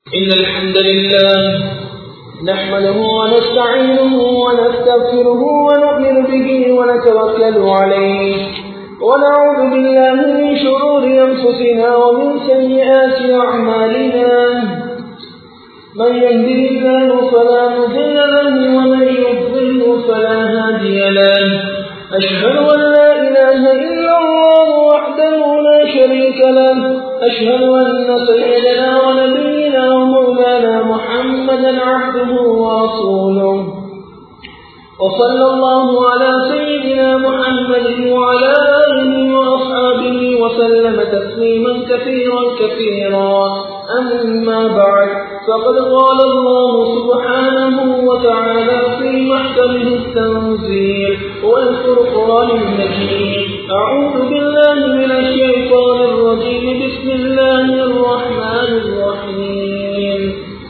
إن الحمد لله نحمده ونستعينه ونستغفره ونؤمن به ونتوكل عليه ونعوذ بالله من شرور أنفسنا ومن سيئات أعمالنا من يهده الله فلا مضل له ومن يضلل فلا هادي له أشهد أن لا إله إلا الله وحده لا شريك له أشهد أن سيدنا ونبينا ومولانا محمدا عبده ورسوله وصلى الله على سيدنا محمد وعلى آله وأصحابه وسلم تسليما كثيرا كثيرا أما بعد فقد قال الله سبحانه وتعالى في محكمه التنزيل والفرقان المجيد أعوذ بالله من الشيطان الرجيم بسم الله الرحمن الرحيم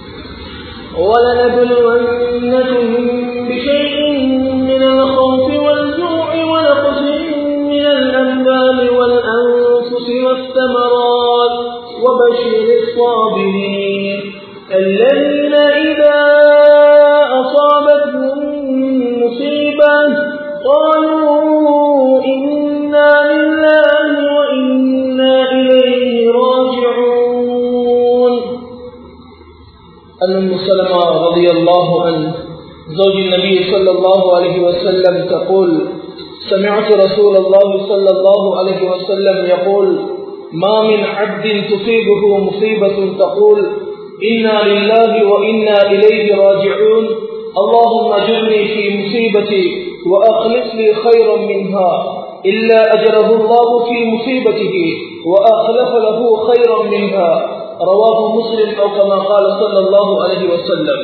ولنبلونكم بشيء من الخوف والجوع ونقص من الأنبال والأنفس والثمرات وبشر الصابرين الذين إذا أصابتهم مصيبة قالوا إنا لله وإنا إليه راجعون أن سلمة رضي الله عنه زوج النبي صلى الله عليه وسلم تقول سمعت رسول الله صلى الله عليه وسلم يقول ما من عبد تصيبه مصيبة تقول إنا لله وإنا إليه راجعون اللهم أجرني في مصيبتي وأخلص لي خيرا منها إلا أجره الله في مصيبته وأخلف له خيرا منها رواه مسلم أو كما قال صلى الله عليه وسلم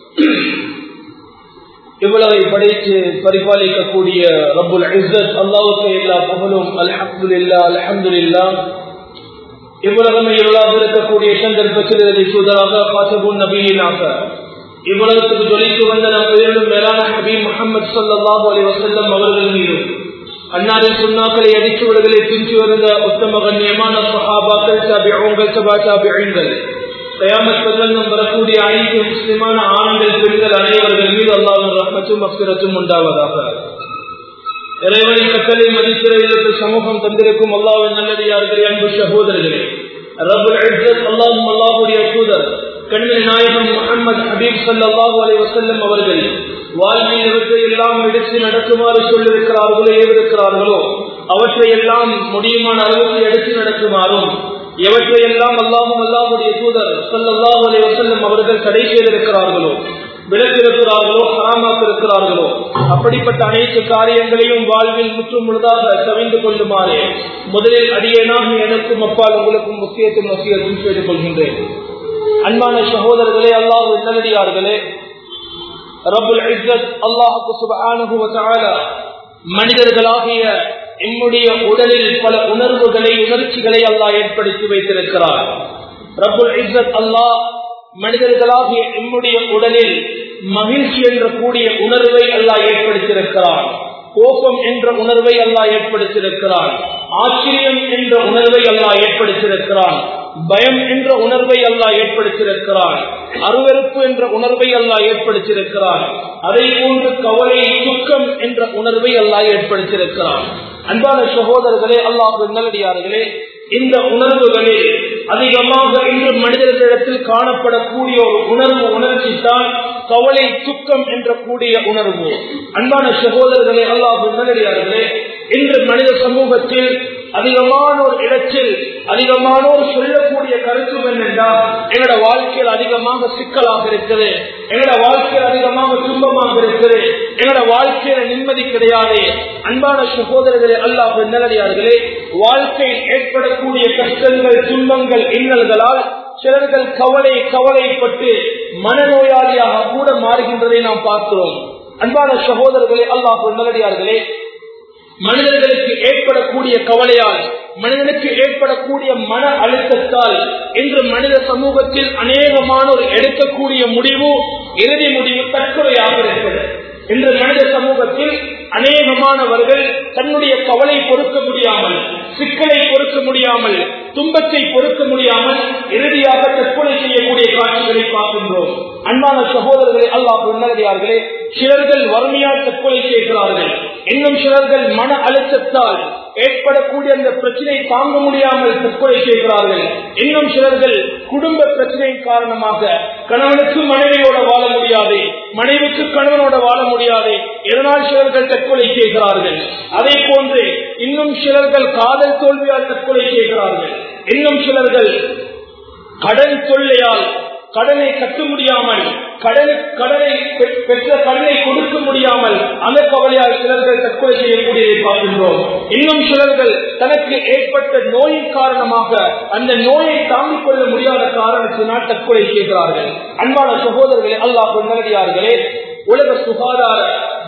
இவ்வளவை படைத்து பரிபாலிக்கக்கூடிய ரப்புல் இஸ்ஸத் அல்லாவுக்கு எல்லா புகழும் அல்ஹம்துலில்லா அல்ஹம்துலில்லா இவ்வுலகம் இருளாக இருக்கக்கூடிய சந்தர்ப்பத்தில் இதை சுதராக பாசபுன் நபியினாக இவ்வுலகத்துக்கு ஜொலித்து வந்த நம் உயிரிலும் மேலான நபி முகமது சல்லாஹூ அலி வசல்லம் அவர்கள் மீதும் அன்னாரின் சுண்ணாக்களை அடிச்சுவடுகளை பிஞ்சு வந்த உத்தம கண்ணியமான சஹாபாக்கள் சாபிகள் சபா சாபிகள் கயாமத் பல்லங்கம் வரக்கூடிய அனைத்து முஸ்லிமான ஆண்கள் பெண்கள் அனைவர்கள் மீது அல்லாவின் ரஹ்மத்தும் அப்சிரத்தும் உண்டாவதாக இறைவனின் கட்டளை மதிப்பிற்கு சமூகம் தந்திருக்கும் அல்லாவின் நல்லடியார்களே அன்பு சகோதரர்களே ரபுல் அல்லாஹும் அல்லாஹுடைய தூதர் கண்ணின் நாயகம் முகமது ஹபீப் சல்லாஹூ அலி வசல்லம் அவர்கள் வாழ்வில் இவற்றை எல்லாம் எடுத்து நடக்குமாறு சொல்லிருக்கிறார்களோ ஏவிருக்கிறார்களோ அவற்றை எல்லாம் முடியுமான அளவுக்கு எடுத்து நடக்குமாறும் எவற்றை எல்லாம் அல்லாஹும் அல்லாஹுடைய தூதர் சல்லாஹூ அலி வசல்லம் அவர்கள் தடை செய்திருக்கிறார்களோ விளக்கிருக்கிறார்களோ ஹராமாக்கிருக்கிறார்களோ அப்படிப்பட்ட அனைத்து காரியங்களையும் வாழ்வில் முற்றும் முழுதாக தவிந்து கொள்ளுமாறு முதலில் அடியேனாக எனக்கும் அப்பால் உங்களுக்கும் முக்கியத்துவம் முக்கியத்துவம் செய்து கொள்கின்றேன் அன்பான சகோதரர்களே அல்லாஹ் நல்லடியார்களே ரபுல் இஸ்ஸத் அல்லாஹுக்கு சுபஹானஹு மனிதர்களாகிய என்னுடைய உடலில் பல உணர்வுகளை உணர்ச்சிகளை அல்லாஹ் ஏற்படுத்தி வைத்திருக்கிறார் ரபுல் இஸ்ஸத் அல்லாஹ் மனிதர்களாகிய என்னுடைய உடலில் மகிழ்ச்சி என்ற கூடிய உணர்வை அல்லாஹ் ஏற்படுத்தியிருக்கிறார் கோபம் என்ற உணர்வை அல்லாஹ் ஏற்படுத்தியிருக்கிறான் ஆச்சரியம் என்ற உணர்வை அல்லாஹ் ஏற்படுத்தியிருக்கிறான் பயம் என்ற உணர்வை அல்லாஹ் ஏற்படுத்தியிருக்கிறான் அருவறுப்பு என்ற உணர்வை அல்லாஹ் ஏற்படுத்தியிருக்கிறான் அதை போன்று கவலை துக்கம் என்ற உணர்வை அல்லாஹ் ஏற்படுத்தியிருக்கிறான் அன்பான சகோதரர்களே அல்லாஹ் நல்லடியார்களே இந்த உணர்வுகளில் அதிகமாக இன்று மனிதர்களிடத்தில் காணப்படக்கூடிய ஒரு உணர்வு உணர்ச்சி தான் கவலை துக்கம் என்ற கூடிய உணர்வு அன்பான சகோதரர்களே அல்லாஹ் நல்லடியார்களே இன்று மனித சமூகத்தில் அதிகமான ஒரு இடத்தில் அதிகமானோர் சொல்லக்கூடிய கருத்து என்னென்றால் எங்களோட வாழ்க்கையில் அதிகமாக சிக்கலாக இருக்குது எங்களோட வாழ்க்கையில் அதிகமாக துன்பமாக இருக்குது எங்களோட வாழ்க்கையில நிம்மதி கிடையாது அன்பான சகோதரர்களே அல்லாஹ் நல்லடியார்களே வாழ்க்கையில் ஏற்படக்கூடிய கஷ்டங்கள் துன்பங்கள் இன்னல்களால் சிலர்கள் கவலை கவலைப்பட்டு மனநோயாளியாக கூட மாறுகின்றதை நாம் பார்க்கிறோம் அன்பான சகோதரர்களே அல்லாஹ் நல்லடியார்களே மனிதர்களுக்கு ஏற்படக்கூடிய கவலையால் மனிதனுக்கு ஏற்படக்கூடிய மன அழுத்தத்தால் இன்று மனித சமூகத்தில் அநேகமான ஒரு எடுக்கக்கூடிய முடிவு இறுதி முடிவு தற்கொலையாக இருக்கிறது இன்று மனித சமூகத்தில் அநேகமானவர்கள் தன்னுடைய கவலை பொறுக்க முடியாமல் சிக்கலை பொறுக்க முடியாமல் துன்பத்தை பொறுக்க முடியாமல் இறுதியாக தற்கொலை செய்யக்கூடிய காட்சிகளை பார்க்கின்றோம் அன்பான சகோதரர்களே அல்லாஹ் உன்னதியார்களே சிலர்கள் வறுமையால் தற்கொலை செய்கிறார்கள் இன்னும் சிலர்கள் மன அழுத்தத்தால் ஏற்படக்கூடிய அந்த பிரச்சனை தாங்க முடியாமல் தற்கொலை செய்கிறார்கள் இன்னும் சிலர்கள் குடும்ப பிரச்சனையின் காரணமாக கணவனுக்கு மனைவியோட வாழ முடியாது மனைவிக்கு கணவனோட வாழ முடியாது இதனால் சிலர்கள் தற்கொலை செய்கிறார்கள் அதே போன்று இன்னும் சிலர்கள் காதல் தோல்வியால் தற்கொலை செய்கிறார்கள் இன்னும் சிலர்கள் கடன் தொல்லையால் கடனை கட்ட முடியாமல் கடன் கடனை பெற்ற கடனை கொடுக்க முடியாமல் அந்த கவலையால் சிலர்கள் தற்கொலை செய்யக்கூடியதை பார்க்கின்றோம் இன்னும் சிலர்கள் தனக்கு ஏற்பட்ட நோயின் காரணமாக அந்த நோயை தாங்கிக் கொள்ள முடியாத காரணத்தினால் தற்கொலை செய்கிறார்கள் அன்பான சகோதரர்களே அல்லாஹ் நல்லடியார்களே உலக சுகாதார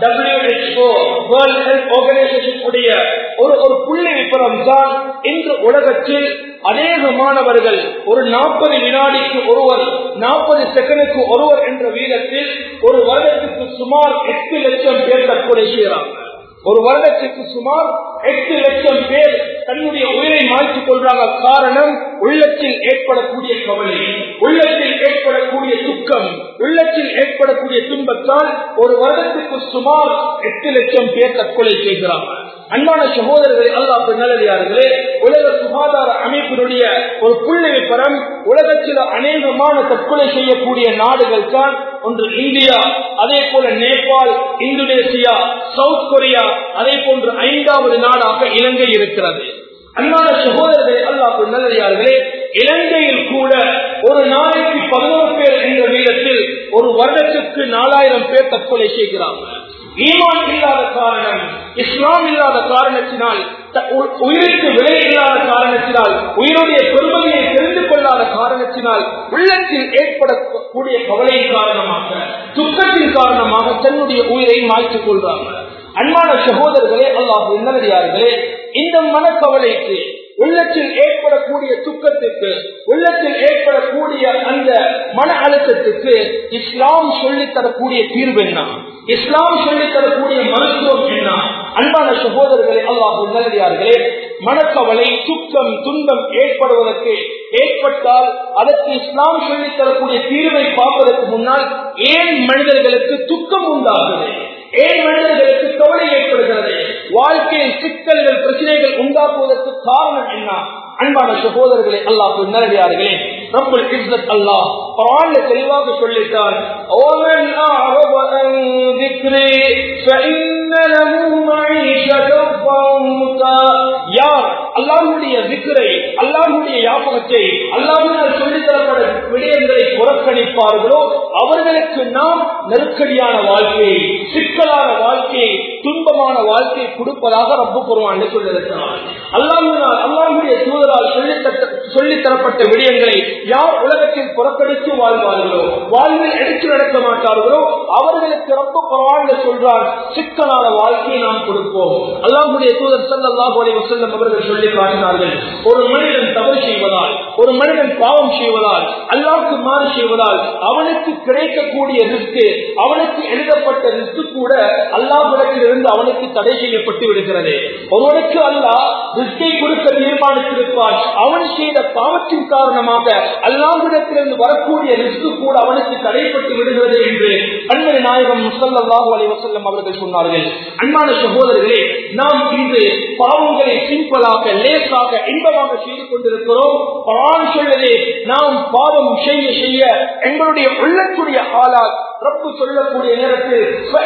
WHO வேர்ல்ட் ஹெல்த் ஆர்கனைசேஷன் உடைய ஒரு ஒரு புள்ளி விபரம் தான் இன்று உலகத்தில் அநேகமானவர்கள் ஒரு நாற்பது வினாடிக்கு ஒருவர் நாற்பது செகண்டுக்கு ஒருவர் என்ற வீதத்தில் ஒரு வருடத்துக்கு சுமார் எட்டு லட்சம் பேர் தற்கொலை செய்கிறாங்க ஒரு வருடத்துக்கு சுமார் எட்டு லட்சம் பேர் தன்னுடைய உயிரை மாற்றிக் கொள்றாங்க காரணம் உள்ளத்தில் ஏற்படக்கூடிய கவலை உள்ளத்தில் ஏற்படக்கூடிய துக்கம் உள்ளத்தில் ஏற்படக்கூடிய துன்பத்தால் ஒரு வருடத்துக்கு சுமார் எட்டு லட்சம் பேர் தற்கொலை செய்கிறாங்க அன்பான சகோதரர்களே அல்லாஹ் நல்லதார்களே உலக சுகாதார அமைப்பினுடைய ஒரு புள்ளி விபரம் உலகத்தில் அநேகமான தற்கொலை செய்யக்கூடிய நாடுகள் தான் ஒன்று இந்தியா அதே போல நேபாள் இந்தோனேசியா சவுத் கொரியா அதே போன்று ஐந்தாவது நாடாக இலங்கை இருக்கிறது அன்பான சகோதரர்களே அல்லாஹ் நல்லதார்களே இலங்கையில் கூட ஒரு நாளைக்கு பதினோரு பேர் என்ற வீதத்தில் ஒரு வருடத்துக்கு நாலாயிரம் பேர் தற்கொலை செய்கிறாங்க ஈமான் இல்லாத காரணம் இஸ்லாம் இல்லாத காரணத்தினால் உயிருக்கு விலை இல்லாத காரணத்தினால் உயிருடைய பெருமதியை தெரிந்து கொள்ளாத காரணத்தினால் உள்ளத்தில் ஏற்படக்கூடிய கவலையின் காரணமாக துக்கத்தின் காரணமாக தன்னுடைய உயிரை மாய்த்துக் கொள்றாங்க அன்பான சகோதரர்களே அல்லாஹ் நல்லதார்களே இந்த மனக்கவலைக்கு உள்ளத்தில் ஏற்படக்கூடிய துக்கத்துக்கு உள்ளத்தில் ஏற்படக்கூடிய அந்த மன அழுத்தத்துக்கு இஸ்லாம் சொல்லித் தரக்கூடிய தீர்வு என்ன இஸ்லாம் சொல்லித் தரக்கூடிய மருத்துவம் என்ன அன்பான சகோதரர்களே அல்லாஹ் நல்லதார்களே மனக்கவலை துக்கம் துன்பம் ஏற்படுவதற்கு ஏற்பட்டால் அதற்கு இஸ்லாம் சொல்லித் தரக்கூடிய தீர்வை பார்ப்பதற்கு முன்னால் ஏன் மனிதர்களுக்கு துக்கம் உண்டாகுது ஏன் மனிதர்களுக்கு கவலை ஏற்படுகிறது வாழ்க்கையில் சிக்கல்கள் பிரச்சனைகள் உண்டாக்குவதற்கு காரணம் என்ன அன்பான சகோதரர்களே அல்லாஹ் நேரடியார்களே ரப்புல் இஸ்ஸத் அல்லாஹ் குர்ஆன்ல தெளிவாக சொல்லிட்டார் ஓமன் அஅரப அன் ذِكْرِي فَإِنَّ لَهُ مَعِيشَةً ضَنكًا யார் அல்லாஹ்வுடைய ذِكரை அல்லாஹ்வுடைய யாபகத்தை அல்லாஹ்வினால் சொல்லித் தரப்படும் விடயங்களை புறக்கணிப்பார்களோ அவர்களுக்கு நாம் நெருக்கடியான வாழ்க்கை சிக்கலான வாழ்க்கை துன்பமான வாழ்க்கை கொடுப்பதாக ரப்பு குருவான் சொல்லியிருக்கிறார் அல்லாஹினால் அல்லாஹுடைய தூதரால் சொல்லித் தரப்பட்ட விடயங்களை யார் உலகத்தில் புறக்கணித்து வாழ்வார்களோ வாழ்வில் எடுத்து நடக்க மாட்டார்களோ அவர்களுக்கு ரொம்ப குரவான்ல சொல்றார் சிக்கலான வாழ்க்கையை நாம் கொடுப்போம் அல்லாஹுடைய தூதர் சல்லாஹ் அலி வசல்லம் அவர்கள் சொல்லி காட்டினார்கள் ஒரு மனிதன் தவறு செய்வதால் ஒரு மனிதன் பாவம் செய்வதால் அல்லாவுக்கு மாறு செய்வதால் அவனுக்கு கிடைக்கக்கூடிய ரிஸ்க் அவனுக்கு எழுதப்பட்ட ரிஸ்க் கூட அல்லாஹிடத்தில் இருந்து அவனுக்கு தடை செய்யப்பட்டு விடுகிறது ஒருவனுக்கு அல்லாஹ் ரிஸ்கை கொடுக்க தீர்மானித்திருப்பான் அவன் செய்த பாவத்தின் காரணமாக அல்லாஹிடத்திலிருந்து வரக்கூடிய ரிஸ்க் கூட அவனுக்கு தடைப்பட்டு விடுகிறது என்று அன்பர் நாயகம் முசல்லாஹூ அலி வசல்லம் அவர்கள் சொன்னார்கள் அன்பான சகோதரர்களே நாம் இன்று பாவங்களை சிம்பிளாக லேசாக இன்பமாக செய்து கொண்டிருக்கிறோம் பவான் சொல்வதே நாம் பாவம் செய்ய செய்ய எங்களுடைய உள்ளத்துடைய ஆளால் ரப்பு சொல்லக்கூடிய நேரத்தில்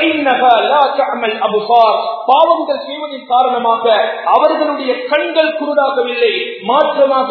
பாவங்கள் செய்வதன் காரணமாக அவர்களுடைய கண்கள் குருடாகவில்லை மாற்றமாக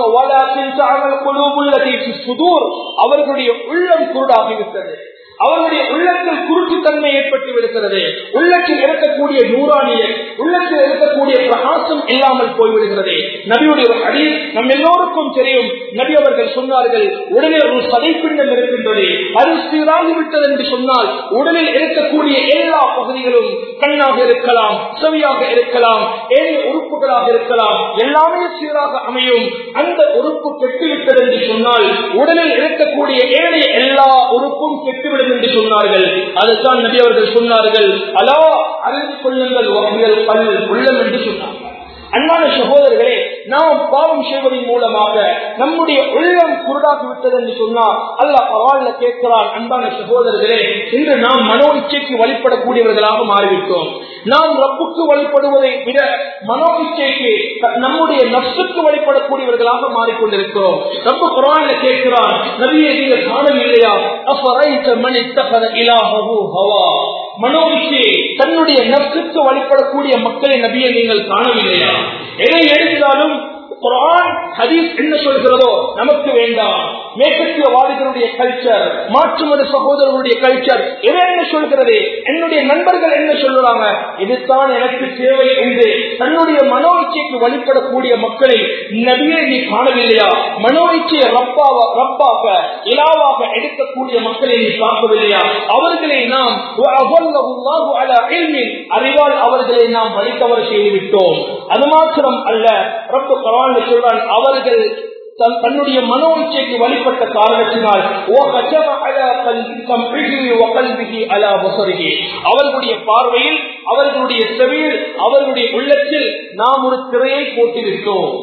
சுதூர் அவர்களுடைய உள்ளம் குருடாகிவிட்டது அவர்களுடைய உள்ளத்தில் குருட்டுத்தன்மை ஏற்பட்டு விடுகிறது உள்ளத்தில் இருக்கக்கூடிய நூறானியல் உள்ளத்தில் இருக்கக்கூடிய பிரகாசம் இல்லாமல் போய்விடுகிறது நபியுடைய ஒரு அடி நம் எல்லோருக்கும் தெரியும் நபி அவர்கள் சொன்னார்கள் உடலில் ஒரு சதைப்பிண்டம் இருக்கின்றது அது சீராகிவிட்டது என்று சொன்னால் உடலில் இருக்கக்கூடிய எல்லா பகுதிகளும் கண்ணாக இருக்கலாம் செவியாக இருக்கலாம் ஏழை உறுப்புகளாக இருக்கலாம் எல்லாமே சீராக அமையும் அந்த உறுப்பு கெட்டுவிட்டது என்று சொன்னால் உடலில் இருக்கக்கூடிய ஏழை எல்லா உறுப்பும் கெட்டுவிடும் என்று சொன்னார்கள் அதுதான் நபி அவர்கள் சொன்னார்கள் அலா அறிந்து கொள்ளுங்கள் பல் உள்ளம் என்று சொன்னார்கள் அன்பான சகோதரர்களே நாம் பாவம் செய்வதன் மூலமாக நம்முடைய உள்ளம் குருடாகி விட்டது என்று சொன்னால் அல்லாஹ் பரவாயில்ல கேட்கிறான் அன்பான சகோதரர்களே இன்று நாம் மனோ இச்சைக்கு வழிபடக்கூடியவர்களாக மாறிவிட்டோம் நாம் ரப்புக்கு வழிபடுவதை விட மனோ இச்சைக்கு நம்முடைய நப்சுக்கு வழிபடக்கூடியவர்களாக மாறிக்கொண்டிருக்கிறோம் ரப்பு குரான்ல கேட்கிறான் நபியை நீங்கள் காணவில்லையா அஃபரைத்த மணி தகத இலாஹு ஹவா மனோ இச்சை தன்னுடைய நப்சுக்கு வழிபடக்கூடிய மக்களை நபியை நீங்கள் காணவில்லையா எதை எடுத்தாலும் குரான் ஹதீஸ் என்ன சொல்கிறதோ நமக்கு வேண்டாம் மேற்கத்தியவாதிகளுடைய கல்ச்சர் மாற்று மத சகோதரர்களுடைய கல்ச்சர் எதை என்ன சொல்கிறது என்னுடைய நண்பர்கள் என்ன சொல்றாங்க இதுதான் எனக்கு தேவை என்று தன்னுடைய மனோ இச்சைக்கு வழிபடக்கூடிய மக்களை நபியை நீ காணவில்லையா மனோ இச்சையை ரப்பாக ரப்பாக இலாவாக எடுக்கக்கூடிய மக்களை நீ பார்க்கவில்லையா அவர்களை நாம் அறிவால் அவர்களை நாம் வழித்தவர செய்துவிட்டோம் அது மாத்திரம் அல்ல ரப்பு குரான் சொல்றான் அவர்கள் தன்னுடைய மனோ இச்சைக்கு வழிபட்ட காரணத்தினால் அவர்களுடைய பார்வையில் அவர்களுடைய செவியில் அவர்களுடைய உள்ளத்தில் நாம் ஒரு திரையை போட்டிருக்கிறோம்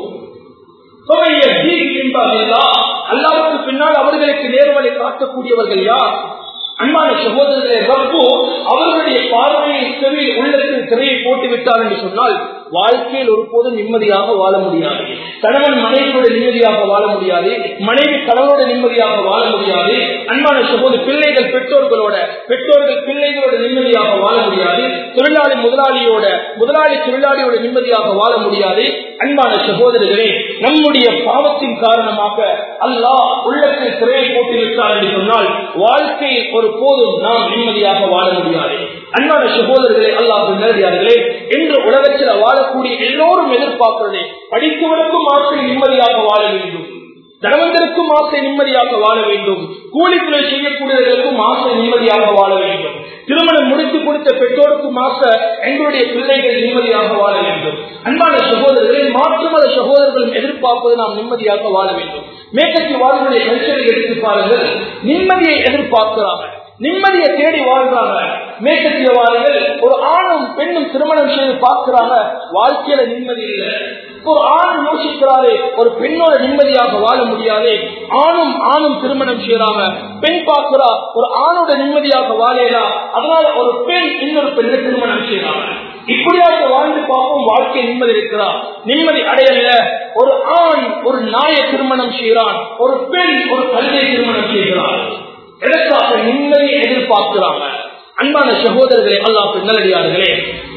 அல்லாவுக்கு பின்னால் அவர்களுக்கு நேர்வழி காட்டக்கூடியவர்கள் யார் அன்பான சகோதரர்களே ரப்பு அவர்களுடைய பார்வையை செவியில் உள்ளத்தில் திரையை போட்டு விட்டார் என்று சொன்னால் வாழ்க்கையில் ஒருபோதும் நிம்மதியாக வாழ முடியாது கணவன் மனைவியோட நிம்மதியாக வாழ முடியாது மனைவி கணவனோட நிம்மதியாக வாழ முடியாது அன்பான சகோதர பிள்ளைகள் பெற்றோர்களோட பெற்றோர்கள் பிள்ளைகளோட நிம்மதியாக வாழ முடியாது தொழிலாளி முதலாளியோட முதலாளி தொழிலாளியோட நிம்மதியாக வாழ முடியாது அன்பான சகோதரர்களே நம்முடைய பாவத்தின் காரணமாக அல்லாஹ் உள்ளத்தில் திரையை போட்டிருக்கிறார் என்று சொன்னால் வாழ்க்கையில் ஒரு போதும் நாம் நிம்மதியாக வாழ முடியாது அன்பான சகோதரர்களே அல்லாஹ் நேரடியார்களே இன்று உலகத்தில் வாழக்கூடிய எல்லோரும் எதிர்பார்க்கிறதே படித்தவருக்கும் ஆசை நிம்மதியாக வாழ வேண்டும் தனவந்தருக்கும் ஆசை நிம்மதியாக வாழ வேண்டும் கூலித்துறை செய்யக்கூடியவர்களுக்கும் ஆசை நிம்மதியாக வாழ வேண்டும் திருமணம் முடித்து கொடுத்த பெற்றோருக்கும் ஆசை எங்களுடைய பிள்ளைகள் நிம்மதியாக வாழ வேண்டும் அன்பான சகோதரர்களை மாற்று மத சகோதரர்களும் எதிர்பார்ப்பது நாம் நிம்மதியாக வாழ வேண்டும் மேற்கத்திய வாழ்வுடைய கல்ச்சரை எடுத்து பாருங்கள் நிம்மதியை எதிர்பார்க்கிறாங்க நிம்மதியை தேடி வாழ்றாங்க மேற்கத்தியவாதிகள் ஒரு ஆணும் பெண்ணும் திருமணம் செய்து பார்க்கிறாங்க வாழ்க்கையில நிம்மதி இல்லை ஒரு ஆண் யோசிக்கிறாரே ஒரு பெண்ணோட நிம்மதியாக வாழ முடியாது ஆணும் ஆணும் திருமணம் செய்யறாங்க பெண் பார்க்கிறா ஒரு ஆணோட நிம்மதியாக வாழலா அதனால ஒரு பெண் இன்னொரு பெண்ணை திருமணம் செய்யறாங்க இப்படியாக வாழ்ந்து பார்ப்போம் வாழ்க்கை நிம்மதி இருக்கிறா நிம்மதி அடையல ஒரு ஆண் ஒரு நாய திருமணம் செய்கிறான் ஒரு பெண் ஒரு கல்வியை திருமணம் செய்கிறார் எதற்காக நிம்மதியை எதிர்பார்க்கிறாங்க அன்பான சகோதரர்களே அல்லாஹ் நல்லடியார்களே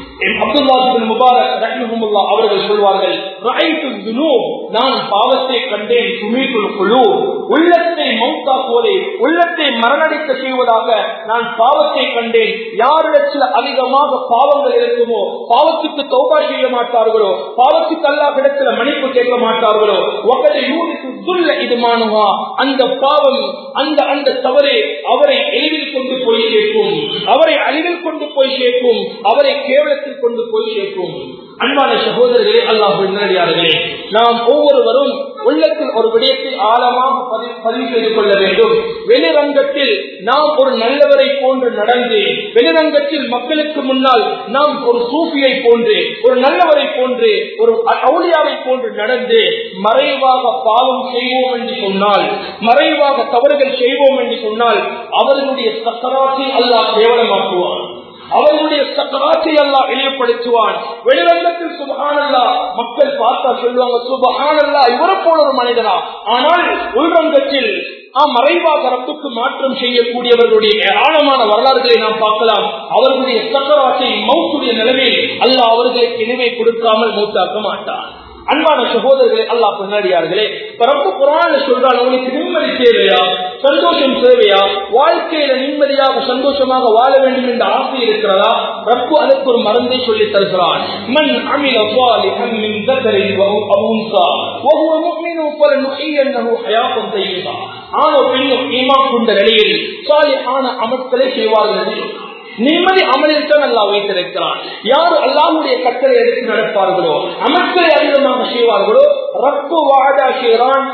அவர்கள் சொல்வார்கள் நான் பாவத்தை கண்டேன் துணிக்குள் குழு உள்ளத்தை மௌத்தா போலே உள்ளத்தை மரணடிக்க செய்வதாக நான் பாவத்தை கண்டேன் யாரிடத்தில் அதிகமாக பாவங்கள் இருக்குமோ பாவத்துக்கு தௌபா செய்ய மாட்டார்களோ பாவத்துக்கு அல்லா இடத்துல மன்னிப்பு கேட்க மாட்டார்களோ இது மானுவா அந்த பாவம் அந்த அந்த தவறே அவரை எளிதில் கொண்டு போய் சேர்க்கும் அவரை அழிவில் கொண்டு போய் சேர்க்கும் அவரை கேவலத்தில் கொண்டு போய் சேர்க்கும் அன்பான சகோதரர்களே அல்லாஹ் நேரடியார்களே நாம் ஒவ்வொருவரும் உள்ளத்தில் ஒரு விடயத்தை ஆழமாக பதிவு செய்து கொள்ள வேண்டும் வெளிரங்கத்தில் நாம் ஒரு நல்லவரை போன்று நடந்து வெளிரங்கத்தில் மக்களுக்கு முன்னால் நாம் ஒரு சூஃபியை போன்று ஒரு நல்லவரை போன்று ஒரு அவுளியாவை போன்று நடந்து மறைவாக பாவம் செய்வோம் என்று சொன்னால் மறைவாக தவறுகள் செய்வோம் என்று சொன்னால் அவர்களுடைய சக்கராற்றை அல்லாஹ் கேவலமாக்குவார் அவர்களுடைய சக்கராத்தை எல்லாம் இழிவுபடுத்துவான் வெளிரங்கத்தில் சுபகானல்லா மக்கள் பார்த்தா சொல்லுவாங்க சுபகானல்லா இவரை போல ஒரு மனிதனா ஆனால் உள்ரங்கத்தில் மறைவாக ரப்புக்கு மாற்றம் செய்யக்கூடியவர்களுடைய ஆழமான வரலாறுகளை நாம் பார்க்கலாம் அவர்களுடைய சக்கராத்தை மௌத்துடைய நிலைமையில் அல்ல அவர்களுக்கு இனிமை கொடுக்காமல் மூத்தாக்க மாட்டான் அன்பான சகோதரர்களே அல்லா பின்னாடியார்களே ரொம்ப புறான சொல்றான் உங்களுக்கு நிம்மதி தேவையா சந்தோஷம் தேவையா வாழ்க்கையில நிம்மதியாக சந்தோஷமாக வாழ வேண்டும் என்ற ஆசை இருக்கிறதா ரப்பு அதற்கு ஒரு மருந்தை சொல்லி தருகிறான் மண் அமில صالحا من ذكر او انثى وهو مؤمن فلنحيينه حياه طيبه ஆணோ பெண்ணோ ஈமான் கொண்ட நிலையில் சாலிஹான அமல்களை செய்வார்கள் நிம்மதி அமலில் தான் அல்லாஹ் வைத்திருக்கிறான் யார் அல்லாஹ்வுடைய கட்டளை எடுத்து நடப்பார்களோ அமல்களை அதிகமாக செய்வார்களோ ரப்பு வாடா செய்கிறான்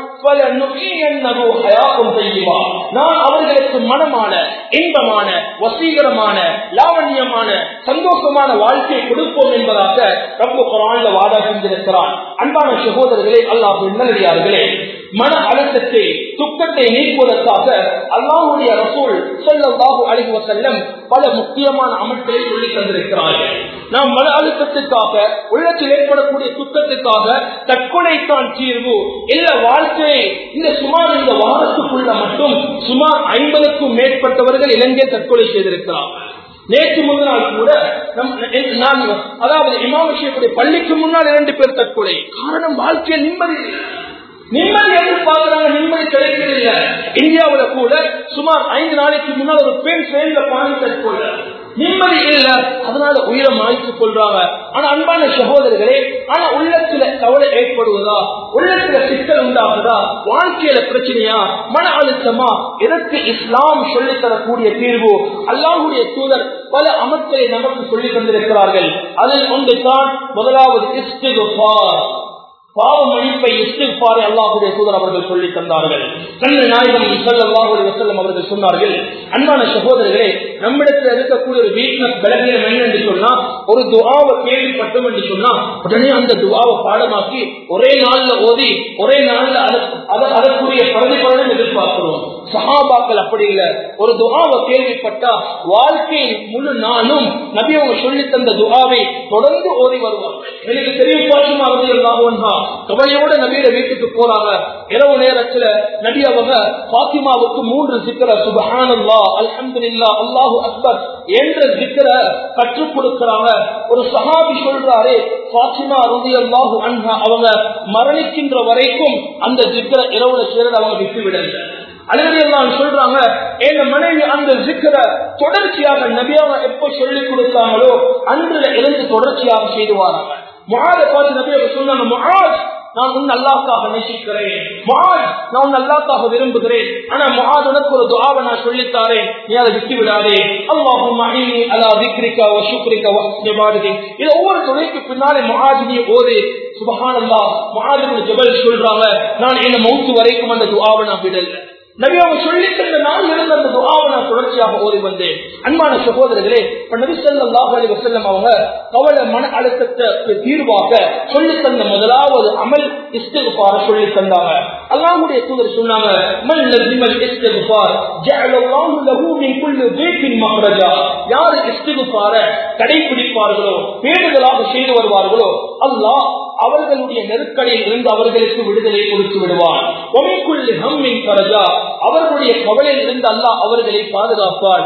நான் அவர்களுக்கு மனமான இன்பமான வசீகரமான லாவண்யமான சந்தோஷமான வாழ்க்கையை கொடுப்போம் என்பதாக ரப்பு குரான்ல வாடா செஞ்சிருக்கிறான் அன்பான சகோதரர்களே அல்லாஹ் நல்லடியார்களே மன அழுத்தத்தை துக்கத்தை நீக்குவதற்காக அல்லாஹுடைய ரசூல் செல்லல்லாஹு அழகி வசல்லம் பல முக்கியமான அமல்களை சொல்லி தந்திருக்கிறார்கள் நாம் மன அழுத்தத்துக்காக உள்ளத்தில் ஏற்படக்கூடிய துக்கத்துக்காக தற்கொலைத்தான் தீர்வு இல்ல வாழ்க்கையை இந்த சுமார் இந்த வாரத்துக்குள்ள மட்டும் சுமார் ஐம்பதுக்கும் மேற்பட்டவர்கள் இலங்கை தற்கொலை செய்திருக்கிறார்கள் நேற்று முன்னாள் கூட நம் நான் அதாவது இமாமஷியக்கூடிய பள்ளிக்கு முன்னால் இரண்டு பேர் தற்கொலை காரணம் வாழ்க்கையில் நிம்மதி இல்லை நிம்மதி எதிர்பார்க்கிறாங்க நிம்மதி கிடைக்கவில்லை இந்தியாவுல கூட சுமார் ஐந்து நாளைக்கு முன்னால் ஒரு பெண் செயல பாணி தற்கொள்ள நிம்மதி இல்ல அதனால உயிரை மாய்த்து கொள்றாங்க ஆனா அன்பான சகோதரர்களே ஆனா உள்ளத்துல கவலை ஏற்படுவதா உள்ளத்துல சிக்கல் உண்டாகுதா வாழ்க்கையில பிரச்சனையா மன அழுத்தமா இதற்கு இஸ்லாம் சொல்லி தரக்கூடிய தீர்வு அல்லாஹுடைய தூதர் பல அமர்களை நமக்கு சொல்லி தந்திருக்கிறார்கள் அதில் ஒன்று தான் முதலாவது இஸ்திகுபார் பாவ மன்னிப்பை இஸ்திஃபாரை அல்லாஹுடைய தூதர் அவர்கள் சொல்லி தந்தார்கள் கண்ணு நாயகம் அல்லாஹுடைய வசல்லம் அவர்கள் சொன்னார்கள் அன்பான சகோதரர்களே நம்மிடத்தில் இருக்கக்கூடிய ஒரு வீக்னஸ் பலவீனம் என்ன என்று சொன்னா ஒரு துவாவை கேள்விப்பட்டோம் என்று சொன்னா உடனே அந்த துவாவை பாடமாக்கி ஒரே நாள்ல ஓதி ஒரே நாள்ல அதற்குரிய பிரதிபலனும் எதிர்பார்க்கிறோம் சஹாபாக்கள் அப்படி இல்ல ஒரு துவாவை கேள்விப்பட்டா வாழ்க்கையில் முழு நாளும் நபி அவங்க சொல்லி தந்த துவாவை தொடர்ந்து ஓதி வருவார் எனக்கு தெரியும் பாஷமா இருந்தா கவலையோட நபியோட வீட்டுக்கு போறாங்க இரவு நேரத்துல நபி அவங்க பாத்திமாவுக்கு மூன்று சிக்கர சுபஹானல்லா அல்ஹம்துலில்லா அல்லாஹு அக்பர் என்ற சிக்கர கற்றுக் கொடுக்கிறாங்க ஒரு சஹாபி சொல்றாரு பாத்திமா ரதி அல்லாஹு அன்ஹா அவங்க மரணிக்கின்ற வரைக்கும் அந்த சிக்கர இரவுல சேர அவங்க விட்டு விடல அழகெல்லாம் சொல்றாங்க எங்க மனைவி அந்த சிக்கர தொடர்ச்சியாக நபியாக எப்ப சொல்லிக் கொடுத்தாங்களோ அன்றுல இருந்து தொடர்ச்சியாக செய்து வராங்க முகாத பார்த்து நபியாக சொன்னாங்க முகாஜ் நான் உன் அல்லாக்காக நேசிக்கிறேன் முகாஜ் நான் உன் அல்லாக்காக விரும்புகிறேன் ஆனா முகாத் உனக்கு ஒரு துவாவை நான் சொல்லித்தாரேன் நீ அதை விட்டு விடாதே அல்லாஹும் அலா விக்ரிக்கா வசுக்ரிக்கா வசுபாடுகை இது ஒவ்வொரு துணைக்கு பின்னாலே முகாஜினி ஓது சுபஹானல்லா முகாஜின் ஜபல் சொல்றாங்க நான் என்ன மௌத்து வரைக்கும் அந்த துவாவை நான் விடல நபி அவங்க சொல்லி தந்த நான் இருந்த அந்த துவாவை நான் தொடர்ச்சியாக ஓதி வந்தேன் அன்பான சகோதரர்களே இப்ப நபி ஸல்லல்லாஹு அலைஹி வஸல்லம் அவங்க கவலை மன அழுத்தத்தை தீர்வாக சொல்லி தந்த முதலாவது அமல் இஸ்திக்பார சொல்லி தந்தாங்க அல்லாஹ்வுடைய தூதர் சொன்னாங்க மன் லஸிமல் இஸ்திக்பார் ஜஅல அல்லாஹு லஹு மின் குல்லி தீஃபின் மஹ்ரஜா யார் இஸ்திக்பார கடைபிடிப்பார்களோ பேணுதலாக செய்து வருவார்களோ அல்லாஹ் அவர்களுடைய நெருக்கடியில் இருந்து அவர்களுக்கு விடுதலை கொடுத்து விடுவார் ஒமைக்குள்ளி ஹம்மின் கரஜா அவர்களுடைய கவலையில் இருந்து அல்லாஹ் அவர்களை பாதுகாப்பார்